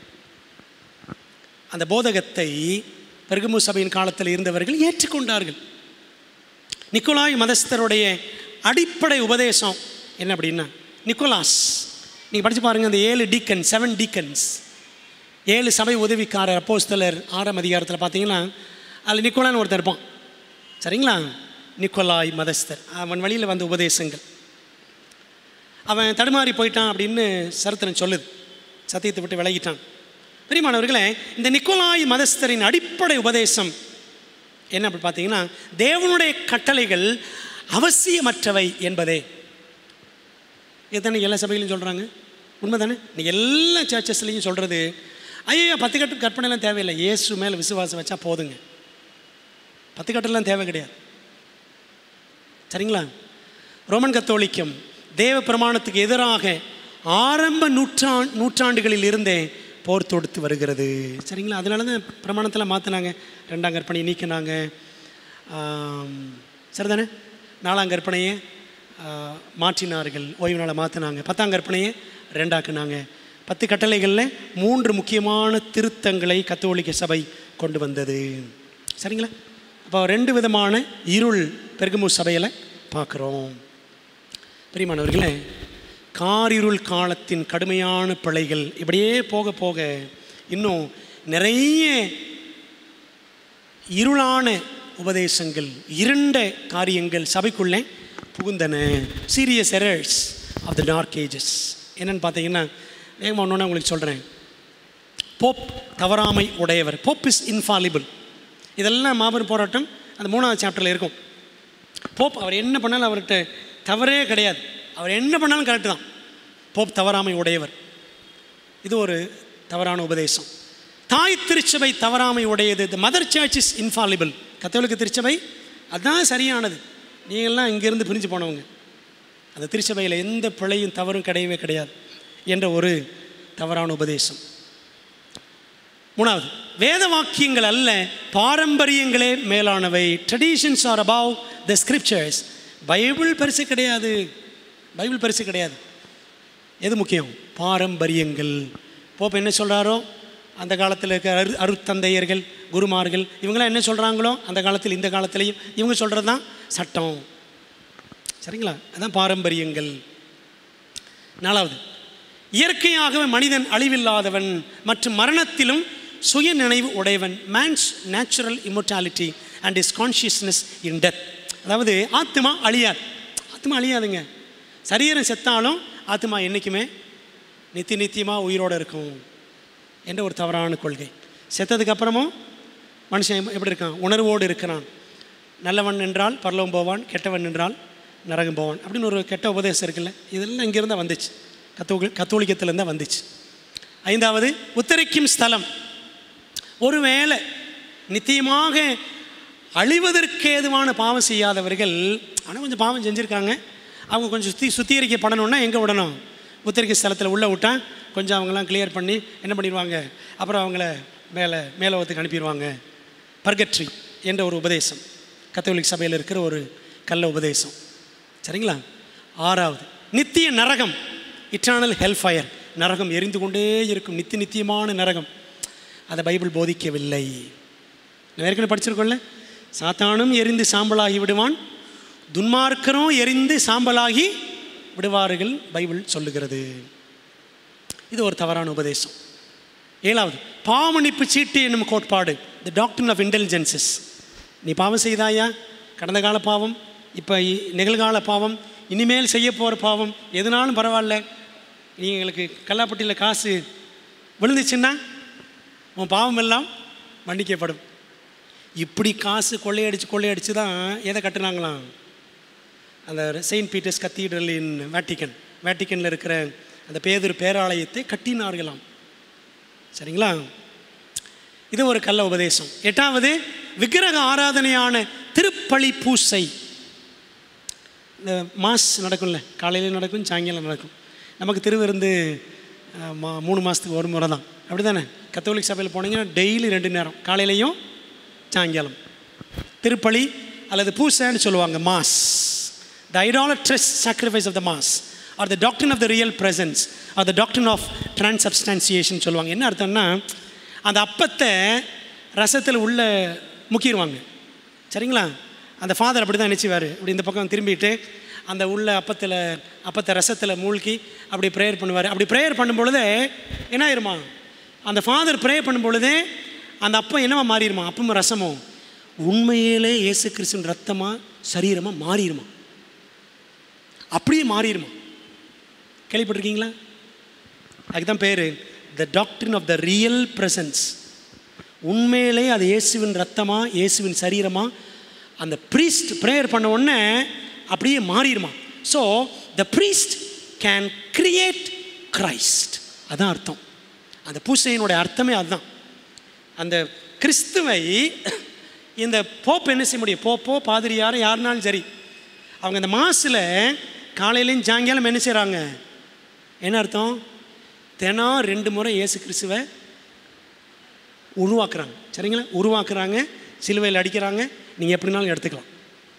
அந்த போதகத்தை பெருகமு சபையின் காலத்தில் இருந்தவர்கள் ஏற்றுக்கொண்டார்கள் நிக்கோலாய் மதஸ்தருடைய அடிப்படை உபதேசம் என்ன அப்படின்னா நிக்கோலாஸ் நீங்கள் படித்து பாருங்கள் அந்த ஏழு டீக்கன் செவன் டீக்கன்ஸ் ஏழு சபை உதவிக்காரர் அப்போஸ்தலர் ஆறாம் அதிகாரத்தில் பார்த்தீங்கன்னா அதில் நிக்கோலான்னு ஒருத்தர் இருப்பான் சரிங்களா நிக்கோலாய் மதஸ்தர் அவன் வழியில் வந்த உபதேசங்கள் அவன் தடுமாறி போயிட்டான் அப்படின்னு சரித்திரம் சொல்லுது சத்தியத்தை விட்டு விலகிட்டான் பிரியமானவர்களே இந்த நிக்கோலாய் மதஸ்தரின் அடிப்படை உபதேசம் என்ன அப்படி பார்த்தீங்கன்னா தேவனுடைய கட்டளைகள் அவசியமற்றவை என்பதே இதுதானே எல்லா சபையிலும் சொல்கிறாங்க உண்மை தானே நீங்கள் எல்லா சர்ச்சஸ்லையும் சொல்கிறது ஐயோ பத்து கட்டு கற்பனைலாம் தேவையில்லை இயேசு மேலே விசுவாசம் வச்சா போதுங்க பத்து கட்டெல்லாம் தேவை கிடையாது சரிங்களா ரோமன் கத்தோலிக்கம் தேவ பிரமாணத்துக்கு எதிராக ஆரம்ப நூற்றா நூற்றாண்டுகளில் இருந்தே போர் தொடுத்து வருகிறது சரிங்களா அதனால தான் பிரமாணத்தில் மாற்றினாங்க ரெண்டாம் கற்பனையை நீக்கினாங்க ஆம், சரிதானே நாலாம் கற்பனையை ஆ, மாற்றினார்கள் ஓய்வு நாளை மாற்றினாங்க பத்தாம் கற்பனையை ரெண்டாக்குனாங்க பத்து கட்டளைகளில் மூன்று முக்கியமான திருத்தங்களை கத்தோலிக்க சபை கொண்டு வந்தது சரிங்களா அப்போ ரெண்டு விதமான இருள் பெருகுமு சபையில் பார்க்குறோம் பிரியமானவர்களே காரிருள் காலத்தின் கடுமையான பிழைகள் இப்படியே போக போக இன்னும் நிறைய இருளான உபதேசங்கள் இருண்ட காரியங்கள் சபைக்குள்ளே புகுந்தன serious errors of the dark ages என்னன்னு பார்த்தீங்கன்னா வேகமாக ஒன்று உங்களுக்கு சொல்கிறேன் போப் தவறாமை உடையவர் போப் இஸ் இன்ஃபாலிபிள் இதெல்லாம் மாபெரும் போராட்டம் அந்த மூணாவது சாப்டரில் இருக்கும் போப் அவர் என்ன பண்ணாலும் அவர்கிட்ட தவறே கிடையாது அவர் என்ன பண்ணாலும் கரெக்டு தான் போப் தவறாமை உடையவர் இது ஒரு தவறான உபதேசம் தாய் திருச்சபை தவறாமை உடையது the mother church is infallible கத்தோலிக்க திருச்சபை அதுதான் சரியானது நீங்கள்லாம் இங்கேருந்து பிரிஞ்சு போனவங்க அந்த திருச்சபையில் எந்த பிழையும் தவறும் கிடையவே கிடையாது என்ற ஒரு தவறான உபதேசம் மூணாவது வேத வாக்கியங்கள் அல்ல பாரம்பரியங்களே மேலானவை traditions are above the scriptures Bible பெருசு கிடையாது பைபிள் பெருசு கிடையாது எது முக்கியம் பாரம்பரியங்கள் போப் என்ன சொல்கிறாரோ அந்த காலத்தில் இருக்க அரு அருத்தந்தையர்கள் குருமார்கள் இவங்களாம் என்ன சொல்கிறாங்களோ அந்த காலத்தில் இந்த காலத்திலையும் இவங்க சொல்கிறது தான் சட்டம் சரிங்களா அதான் பாரம்பரியங்கள் நாலாவது இயற்கையாகவே மனிதன் அழிவில்லாதவன் மற்றும் மரணத்திலும் சுய நினைவு உடையவன் man's natural immortality and is consciousness in death அதாவது ஆத்மா அழியாது ஆத்மா அழியாதுங்க சரீரம் செத்தாலும் ஆத்மா என்றைக்குமே நித்திய நித்தியமாக உயிரோடு இருக்கும் என்ற ஒரு தவறான கொள்கை செத்ததுக்கு அப்புறமும் மனுஷன் எப்படி இருக்கான் உணர்வோடு இருக்கிறான் நல்லவன் என்றால் பரலவம் போவான் கெட்டவன் என்றால் நரகம் போவான் அப்படின்னு ஒரு கெட்ட உபதேசம் இருக்குல்ல இதெல்லாம் இங்கேருந்து வந்துச்சு கத்தோ கத்தோலிக்கத்திலேருந்து தான் வந்துச்சு ஐந்தாவது உத்தரிக்கும் ஸ்தலம் ஒருவேளை நித்தியமாக அழிவதற்கு ஏதுவான பாவம் செய்யாதவர்கள் ஆனால் கொஞ்சம் பாவம் செஞ்சுருக்காங்க அவங்க கொஞ்சம் சுத்தி சுத்திகரிக்கப்படணும்னா எங்கே விடணும் உத்தரிக்க ஸ்தலத்தில் உள்ளே விட்டா கொஞ்சம் அவங்களாம் கிளியர் பண்ணி என்ன பண்ணிடுவாங்க அப்புறம் அவங்கள மேலே மேலோகத்துக்கு அனுப்பிடுவாங்க பர்கட்ரி என்ற ஒரு உபதேசம் கத்தோலிக் சபையில் இருக்கிற ஒரு கள்ள உபதேசம் சரிங்களா ஆறாவது நித்திய நரகம் இட்டர்னல் ஹெல் ஃபயர் நரகம் எரிந்து கொண்டே இருக்கும் நித்திய நித்தியமான நரகம் அதை பைபிள் போதிக்கவில்லை நான் ஏற்கனவே படிச்சிருக்கோம்ல சாத்தானும் எரிந்து சாம்பலாகி விடுவான் துன்மார்க்கரும் எரிந்து சாம்பலாகி விடுவார்கள் பைபிள் சொல்லுகிறது இது ஒரு தவறான உபதேசம் ஏழாவது பாவமன்னிப்பு சீட்டு என்னும் கோட்பாடு த டாக்டர் ஆஃப் இன்டெலிஜென்சஸ் நீ பாவம் செய்தாயா கடந்த கால பாவம் இப்போ நிகழ்கால பாவம் இனிமேல் செய்ய போகிற பாவம் எதுனாலும் பரவாயில்ல நீ எங்களுக்கு கல்லாப்பட்டியில் காசு விழுந்துச்சுன்னா உன் பாவம் எல்லாம் மன்னிக்கப்படும் இப்படி காசு கொள்ளையடிச்சு கொள்ளையடிச்சு தான் எதை கட்டுனாங்களாம் அந்த Saint Peter's cathedral in Vatican வேட்டிக்கனில் இருக்கிற அந்த பேதொரு பேராலயத்தை கட்டினார்களாம் சரிங்களா இது ஒரு கள்ள உபதேசம் எட்டாவது விக்கிரக ஆராதனையான திருப்பலி பூசை இந்த மாஸ் நடக்கும்ல காலையில நடக்கும் சாயங்காலம் நடக்கும் நமக்கு திருவிருந்து அஹ், மா மூணு மாதத்துக்கு ஒரு முறை தான் அப்படி தானே கத்தோலிக் சபையில் போனீங்கன்னா டெய்லி ரெண்டு நேரம் காலையிலையும் சாயங்காலம் திருப்பலி அல்லது பூசைன்னு சொல்லுவாங்க mass the idolatrous sacrifice of the mass or the doctor of the real presence or the doctor of transubstantiation சொல்லுவாங்க என்ன அர்த்தம்னா அந்த அப்பத்தை ரசத்தில் உள்ள முக்கிடுவாங்க சரிங்களா அந்த ஃபாதர் அப்படி தான் நினச்சிவார் இப்படி இந்த பக்கம் திரும்பிட்டு அந்த உள்ள அப்பத்தில் அப்பத்தை ரசத்தில் மூழ்கி அப்படி ப்ரேயர் பண்ணுவார் அப்படி ப்ரேயர் பண்ணும் பொழுதே என்ன ஆயிருமா அந்த ஃபாதர் ப்ரேயர் பண்ணும் பொழுதே அந்த அப்பம் என்னவா மாறிடுமா அப்பமும் ரசமும் உண்மையிலே இயேசு கிறிஸ்துவின் ரத்தமா சரீரமா மாறிடுமா அப்படியே மாறிடுமா கேள்விப்பட்டிருக்கீங்களா அதுதான் பேர் த டாக்டரின் ஆஃப் த ரியல் பிரசன்ஸ் உண்மையிலே அது இயேசுவின் ரத்தமா இயேசுவின் சரீரமா அந்த ப்ரீஸ்ட் ப்ரேயர் பண்ண உடனே அப்படியே மாறிடுமா so the priest can create Christ அதான் அர்த்தம் அந்த பூசையினுடைய அர்த்தமே அதுதான் அந்த கிறிஸ்துவை இந்த போப் என்ன செய்ய முடியும் போப்போ பாதிரியாரோ யாருனாலும் சரி அவங்க இந்த மாசில் காலையிலையும் சாயங்காலம் என்ன செய்கிறாங்க என்ன அர்த்தம் தினம் ரெண்டு முறை இயேசு கிறிஸ்துவை உருவாக்குறாங்க சரிங்களா உருவாக்குறாங்க சிலுவையில் அடிக்கிறாங்க நீங்கள் எப்படினாலும் எடுத்துக்கலாம்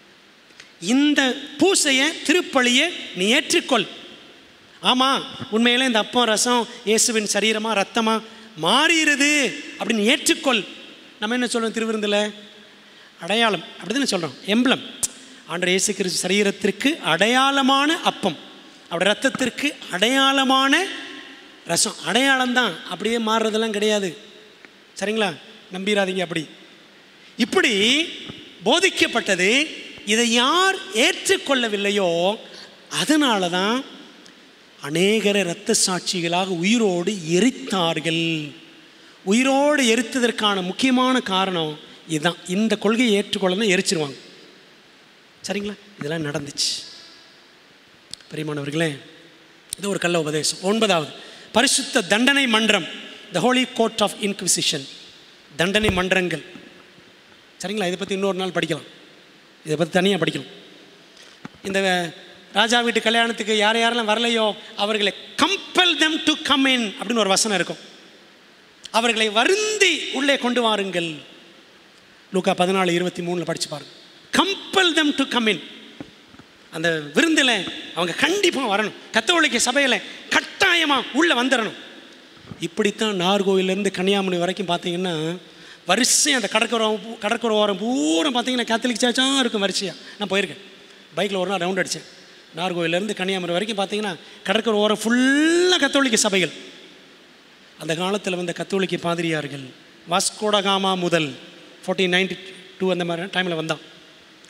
இந்த பூசையை திருப்பலியை நீ ஏற்றுக்கொள் ஆமாம் உண்மையிலே இந்த அப்பம் ரசம் இயேசுவின் சரீரமா ரத்தமா மாறிடுது அப்படின்னு ஏற்றுக்கொள் நம்ம என்ன சொல்றோம் திருவிருந்தில் அடையாளம் அப்படின்னு சொல்கிறோம் எம்பளம் ஆண்டவர் இயேசு கிறிஸ்து சரீரத்திற்கு அடையாளமான அப்பம் அவருடைய ரத்தத்திற்கு அடையாளமான ரசம் அடையாளம் தான் அப்படியே மாறுறதெல்லாம் கிடையாது சரிங்களா நம்பிராதீங்க அப்படி இப்படி போதிக்கப்பட்டது இதை யார் ஏற்றுக்கொள்ளவில்லையோ அதனால தான் அநேகரை இரத்த சாட்சிகளாக உயிரோடு எரித்தார்கள் உயிரோடு எரித்ததற்கான முக்கியமான காரணம் இதுதான் இந்த கொள்கையை ஏற்றுக்கொள்ளணும் எரிச்சிருவாங்க சரிங்களா இதெல்லாம் நடந்துச்சு பெரியமானவர்களே இது ஒரு கள்ள உபதேசம் ஒன்பதாவது பரிசுத்த தண்டனை மன்றம் the holy court of inquisition தண்டனை மன்றங்கள் சரிங்களா இதை பற்றி இன்னொரு நாள் படிக்கலாம் இதை பற்றி தனியாக படிக்கலாம் இந்த ராஜா வீட்டு கல்யாணத்துக்கு யார் யாரெல்லாம் வரலையோ அவர்களை compel them to come in அப்படின்னு ஒரு வசனம் இருக்கும் அவர்களை வருந்தி உள்ளே கொண்டு வாருங்கள் லூக்கா பதினாலு இருபத்தி மூணில் படிச்சு பாருங்க compel them to come in அந்த விருந்தில் அவங்க கண்டிப்பாக வரணும் கத்தோலிக்க சபையில் கட்டாயமாக உள்ளே வந்துடணும் இப்படித்தான் நார்கோவிலேருந்து கன்னியாகுமரி வரைக்கும் பார்த்தீங்கன்னா வரிசையாக அந்த கடற்கரை கடற்கரை ஓரம் பூரா பார்த்தீங்கன்னா கேத்தலிக் சர்ச்சாக இருக்கும் வரிசையாக நான் போயிருக்கேன் பைக்கில் ஒரு நாள் ரவுண்ட் அடித்தேன் நார்கோவிலேருந்து கன்னியாகுமரி வரைக்கும் பார்த்தீங்கன்னா கடற்கரை ஓரம் ஃபுல்லாக கத்தோலிக்க சபைகள் அந்த காலத்தில் வந்த கத்தோலிக்க பாதிரியார்கள் வாஸ்கோடகாமா முதல் ஃபோர்டீன் நைன்டி டூ அந்த மாதிரி டைமில் வந்தான்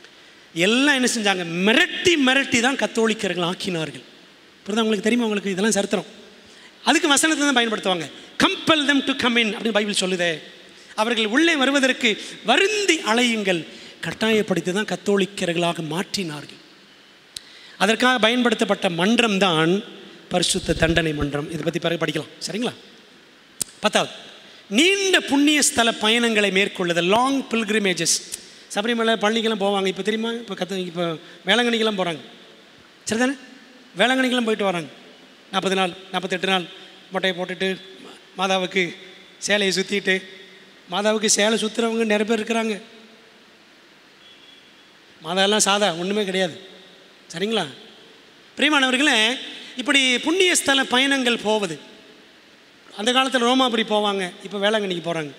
எல்லாம் என்ன செஞ்சாங்க மிரட்டி மிரட்டி தான் கத்தோலிக்கர்கள் ஆக்கினார்கள் புரியுதா உங்களுக்கு தெரியுமா உங்களுக்கு இதெல்லாம் சரித்திரம் அதுக்கு வசனத்தை தான் பயன்படுத்துவாங்க compel them to come in அப்படின்னு பைபிள் சொல்லுதே அவர்கள் உள்ளே வருவதற்கு வருந்தி அலையுங்கள் கட்டாயப்படுத்தி தான் கத்தோலிக்கர்களாக மாற்றினார்கள் அதற்காக பயன்படுத்தப்பட்ட மன்றம் தான் பரிசுத்த தண்டனை மன்றம் இதை பற்றி பிறகு படிக்கலாம் சரிங்களா பத்தாவது நீண்ட புண்ணிய ஸ்தல பயணங்களை மேற்கொள்ளுதல் லாங் பில்கிரிமேஜஸ் சபரிமலை பழனிக்கெல்லாம் போவாங்க இப்போ தெரியுமா இப்போ கத்த இப்போ வேளாங்கண்ணிக்கெல்லாம் போகிறாங்க சரிதானே வேளாங்கண்ணிக்கெல்லாம் போயிட்டு வராங்க நாற்பது நாள் நாற்பத்தெட்டு நாள் மொட்டையை போட்டுட்டு மாதாவுக்கு சேலையை சுற்றிட்டு மாதாவுக்கு சேலை சுற்றுறவங்க நிறைய பேர் இருக்கிறாங்க மாதாவெல்லாம் சாதா ஒன்றுமே கிடையாது சரிங்களா பிரியமானவர்களே இப்படி புண்ணிய ஸ்தல பயணங்கள் போவது அந்த காலத்தில் ரோமாபுரி போவாங்க இப்போ வேளாங்கண்ணிக்கு போகிறாங்க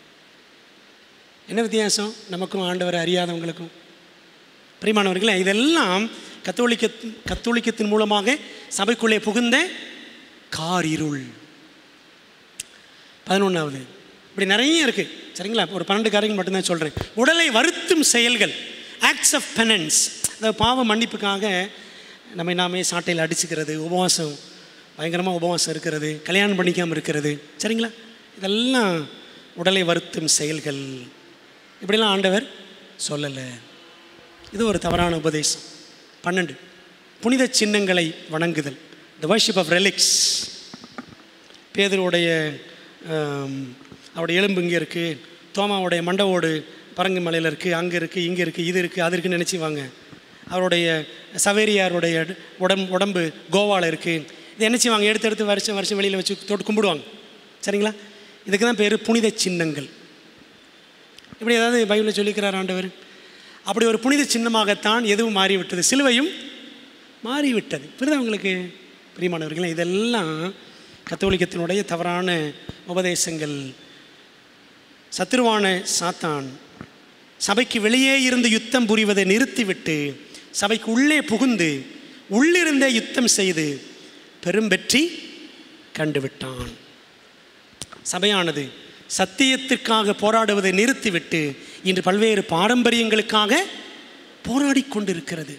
என்ன வித்தியாசம் நமக்கும் ஆண்டவரை அறியாதவங்களுக்கும் பிரியமானவர்களே இதெல்லாம் கத்தோலிக்க கத்தோலிக்கத்தின் மூலமாக சபைக்குள்ளே புகுந்த காரிருள் பதினொன்றாவது இப்படி நிறைய இருக்குது சரிங்களா ஒரு பன்னெண்டு காரியங்கள் மட்டும்தான் சொல்கிறேன் உடலை வருத்தும் செயல்கள் ஆக்ட்ஸ் ஆஃப் பெனன்ஸ் அந்த பாவ மன்னிப்புக்காக நம்மை நாமே சாட்டையில் அடிச்சுக்கிறது உபவாசம் பயங்கரமாக உபவாசம் இருக்கிறது கல்யாணம் பண்ணிக்காமல் இருக்கிறது சரிங்களா இதெல்லாம் உடலை வருத்தும் செயல்கள் இப்படிலாம் ஆண்டவர் சொல்லலை இது ஒரு தவறான உபதேசம் பன்னெண்டு புனித சின்னங்களை வணங்குதல் த வர்ஷிப் ஆஃப் ரெலிக்ஸ் பேதருடைய ஆம், அவருடைய எலும்பு இங்கே இருக்குது தோமாவுடைய மண்டவோடு பரங்கு மலையில் இருக்குது அங்கே இருக்குது இங்கே இருக்குது இது இருக்குது அது இருக்குன்னு நினச்சிவாங்க அவருடைய சவேரியாருடைய உடம் உடம்பு கோவாவில் இருக்குது இது என்ன செய்வாங்க எடுத்து எடுத்து வருஷம் வருஷம் வெளியில் வச்சு தொட்டு கும்பிடுவாங்க சரிங்களா இதுக்கு தான் பேர் புனித சின்னங்கள் இப்படி ஏதாவது பைபிளில் சொல்லிக்கிறார் ஆண்டவர் அப்படி ஒரு புனித சின்னமாகத்தான் எதுவும் மாறிவிட்டது சிலுவையும் மாறிவிட்டது புரியுதா உங்களுக்கு பிரியமானவர்களே இதெல்லாம் கத்தோலிக்கத்தினுடைய தவறான உபதேசங்கள் சத்துருவான சாத்தான் சபைக்கு வெளியே இருந்து யுத்தம் புரிவதை நிறுத்திவிட்டு சபைக்கு உள்ளே புகுந்து உள்ளிருந்தே யுத்தம் செய்து பெரும் வெற்றி கண்டுவிட்டான் சபையானது சத்தியத்திற்காக போராடுவதை நிறுத்திவிட்டு இன்று பல்வேறு பாரம்பரியங்களுக்காக போராடி கொண்டிருக்கிறது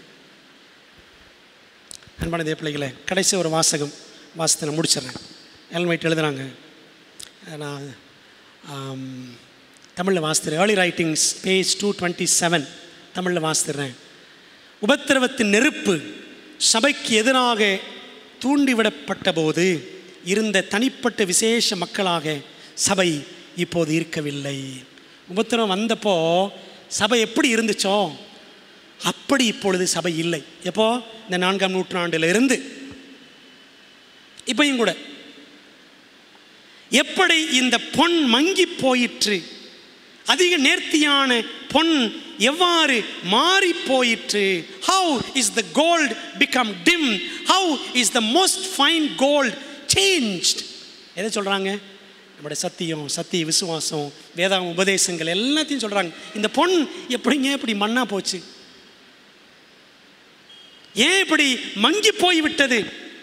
அன்பான தேவ பிள்ளைகளே கடைசி ஒரு வாசகம் வாசத்தை நான் முடிச்சிடுறேன் எல்மைட் எழுதுனாங்க நான் தமிழில் வாசித்துறேன் early writings page two twenty seven தமிழில் வாசித்துறேன் உபத்திரவத்தின் நெருப்பு சபைக்கு எதிராக தூண்டிவிடப்பட்ட போது இருந்த தனிப்பட்ட விசேஷ மக்களாக சபை இப்போது இருக்கவில்லை உபத்திரம் வந்தப்போ சபை எப்படி இருந்துச்சோ அப்படி இப்பொழுது சபை இல்லை எப்போ இந்த நான்காம் நூற்றாண்டில் இருந்து இப்பையும் கூட எப்படி இந்த பொன் மங்கி போயிற்று அதிக நேர்த்தியான பொன் எவ்வாறு மாறி போயிற்று how is the gold become dim how is the most fine gold changed எதை சொல்கிறாங்க நம்முடைய சத்தியம் சத்திய விசுவாசம் வேதாகம் உபதேசங்கள் எல்லாத்தையும் சொல்கிறாங்க இந்த பொன் எப்படிங்க இப்படி மண்ணா போச்சு ஏன் இப்படி மங்கி போய் விட்டது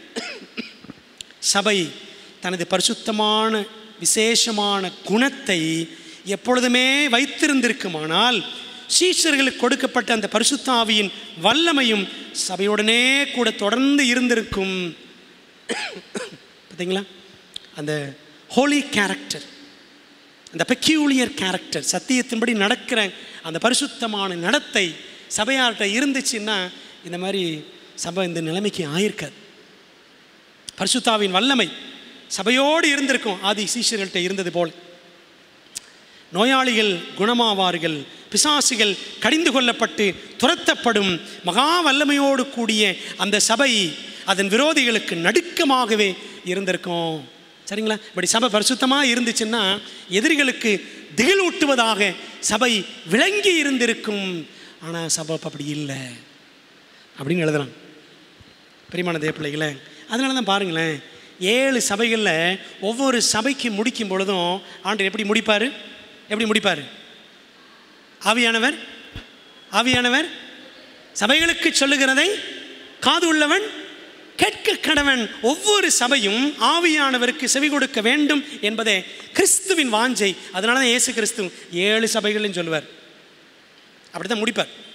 சபை தனது பரிசுத்தமான விசேஷமான குணத்தை எப்பொழுதுமே வைத்திருந்திருக்குமானால் சீஷர்களுக்கு கொடுக்கப்பட்ட அந்த பரிசுத்தாவியின் வல்லமையும் சபையுடனே கூட தொடர்ந்து இருந்திருக்கும் பார்த்தீங்களா அந்த ஹோலி கேரக்டர் அந்த பெக்யூலியர் கேரக்டர் சத்தியத்தின்படி நடக்கிற அந்த பரிசுத்தமான நடத்தை சபையார்கிட்ட இருந்துச்சுன்னா இந்த மாதிரி சபை இந்த நிலைமைக்கு ஆயிருக்காது பரிசுத்தாவின் வல்லமை சபையோடு இருந்திருக்கும் ஆதி சீஷர்கள்ட்ட இருந்தது போல் நோயாளிகள் குணமாவார்கள் பிசாசுகள் கடிந்து கொள்ளப்பட்டு துரத்தப்படும் மகா வல்லமையோடு கூடிய அந்த சபை அதன் விரோதிகளுக்கு நடுக்கமாகவே இருந்திருக்கும் சரிங்களா இப்படி சபை பரிசுத்தமாக இருந்துச்சுன்னா எதிரிகளுக்கு திகிலூட்டுவதாக சபை விளங்கி இருந்திருக்கும் ஆனால் சபை இப்ப அப்படி இல்லை அப்படின்னு எழுதுறாங்க பிரியமான தேவ பிள்ளைகளே அதனால தான் பாருங்களேன் ஏழு சபைகளில் ஒவ்வொரு சபைக்கு முடிக்கும் பொழுதும் ஆண்டு எப்படி முடிப்பார் எப்படி முடிப்பார் ஆவியானவர் ஆவியானவர் சபைகளுக்கு சொல்லுகிறதை காது உள்ளவன் கேட்க கடவன் ஒவ்வொரு சபையும் ஆவியானவருக்கு செவி கொடுக்க வேண்டும் என்பதே கிறிஸ்துவின் வாஞ்சை அதனால தான் இயேசு கிறிஸ்து ஏழு சபைகளையும் சொல்லுவார் அப்படி தான் முடிப்பார்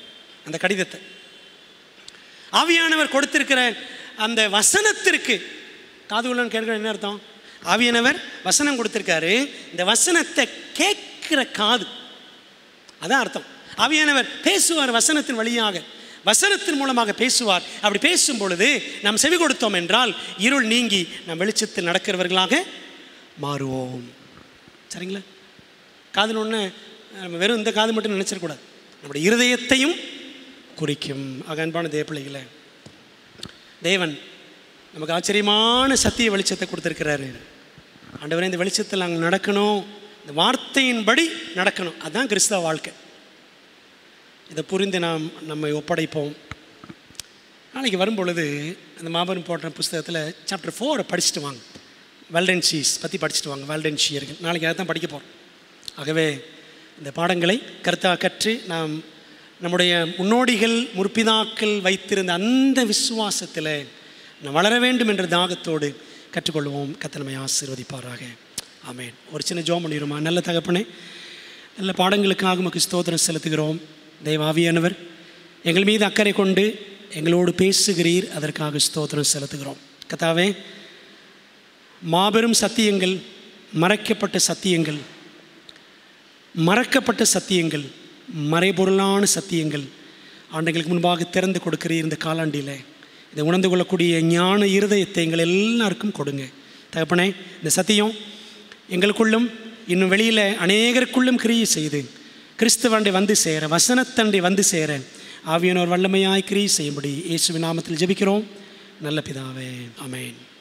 அந்த கடிதத்தை ஆவியானவர் கொடுத்திருக்கிற அந்த வசனத்திற்கு காது உள்ளன்னு கேட்குற என்ன அர்த்தம் ஆவியானவர் வசனம் கொடுத்திருக்காரு இந்த வசனத்தை கேட்கிற காது அதான் அர்த்தம் ஆவியானவர் பேசுவார் வசனத்தின் வழியாக வசனத்தின் மூலமாக பேசுவார் அப்படி பேசும் பொழுது நாம் செவி கொடுத்தோம் என்றால் இருள் நீங்கி நாம் வெளிச்சத்தில் நடக்கிறவர்களாக மாறுவோம் சரிங்களா காதில் ஒன்று நம்ம வெறும் இந்த காது மட்டும் நினச்சிடக்கூடாது நம்முடைய இருதயத்தையும் குறிக்கும் ஆக அன்பான தேவ பிள்ளைகளே தேவன் நமக்கு ஆச்சரியமான சத்திய வெளிச்சத்தை கொடுத்துருக்கிறாரு ஆண்டவரே இந்த வெளிச்சத்தில் நாங்கள் நடக்கணும் இந்த வார்த்தையின்படி நடக்கணும் அதுதான் கிறிஸ்தவ வாழ்க்கை இதை புரிந்து நாம் நம்மை ஒப்படைப்போம் நாளைக்கு வரும் பொழுது அந்த மாபெரும் போட்ட புஸ்தகத்தில் சாப்டர் ஃபோரை படிச்சுட்டு வாங்க வெல்டன்ஷீஸ் பற்றி படிச்சுட்டு வாங்க வெல்டன்ஷியர்கள் நாளைக்கு அதை தான் படிக்க போகிறோம் ஆகவே இந்த பாடங்களை கருத்தாக கற்று நாம் நம்முடைய முன்னோடிகள் முற்பிதாக்கள் வைத்திருந்த அந்த விசுவாசத்தில் நாம் வளர வேண்டும் என்ற தாகத்தோடு கற்றுக்கொள்வோம் கத்தனமை ஆசீர்வதிப்பாராக ஆமேன் ஒரு சின்ன ஜோம் பண்ணிடுமா நல்ல தகப்பனே நல்ல பாடங்களுக்காக உமக்கு ஸ்தோத்திரம் செலுத்துகிறோம் தெய்வாவியானவர் எங்கள் மீது அக்கறை கொண்டு எங்களோடு பேசுகிறீர் அதற்காக ஸ்தோத்திரம் செலுத்துகிறோம் கத்தாவே மாபெரும் சத்தியங்கள் மறைக்கப்பட்ட சத்தியங்கள் மறக்கப்பட்ட சத்தியங்கள் மறைபொருளான சத்தியங்கள் ஆண்டுகளுக்கு முன்பாக திறந்து கொடுக்கிறீர் இந்த காலாண்டில் இதை உணர்ந்து கொள்ளக்கூடிய ஞான இருதயத்தை எங்கள் எல்லாருக்கும் கொடுங்க தகப்பனே இந்த சத்தியம் எங்களுக்குள்ளும் இன்னும் வெளியில் அநேகருக்குள்ளும் கிரியை செய்து கிறிஸ்துவண்டை வந்து சேர வசனத்தண்டை வந்து சேர ஆவியானோர் வல்லமையாய் கிரியை செய்யும்படி இயேசுவின் நாமத்தில் ஜெபிக்கிறோம் நல்ல பிதாவே அமேன்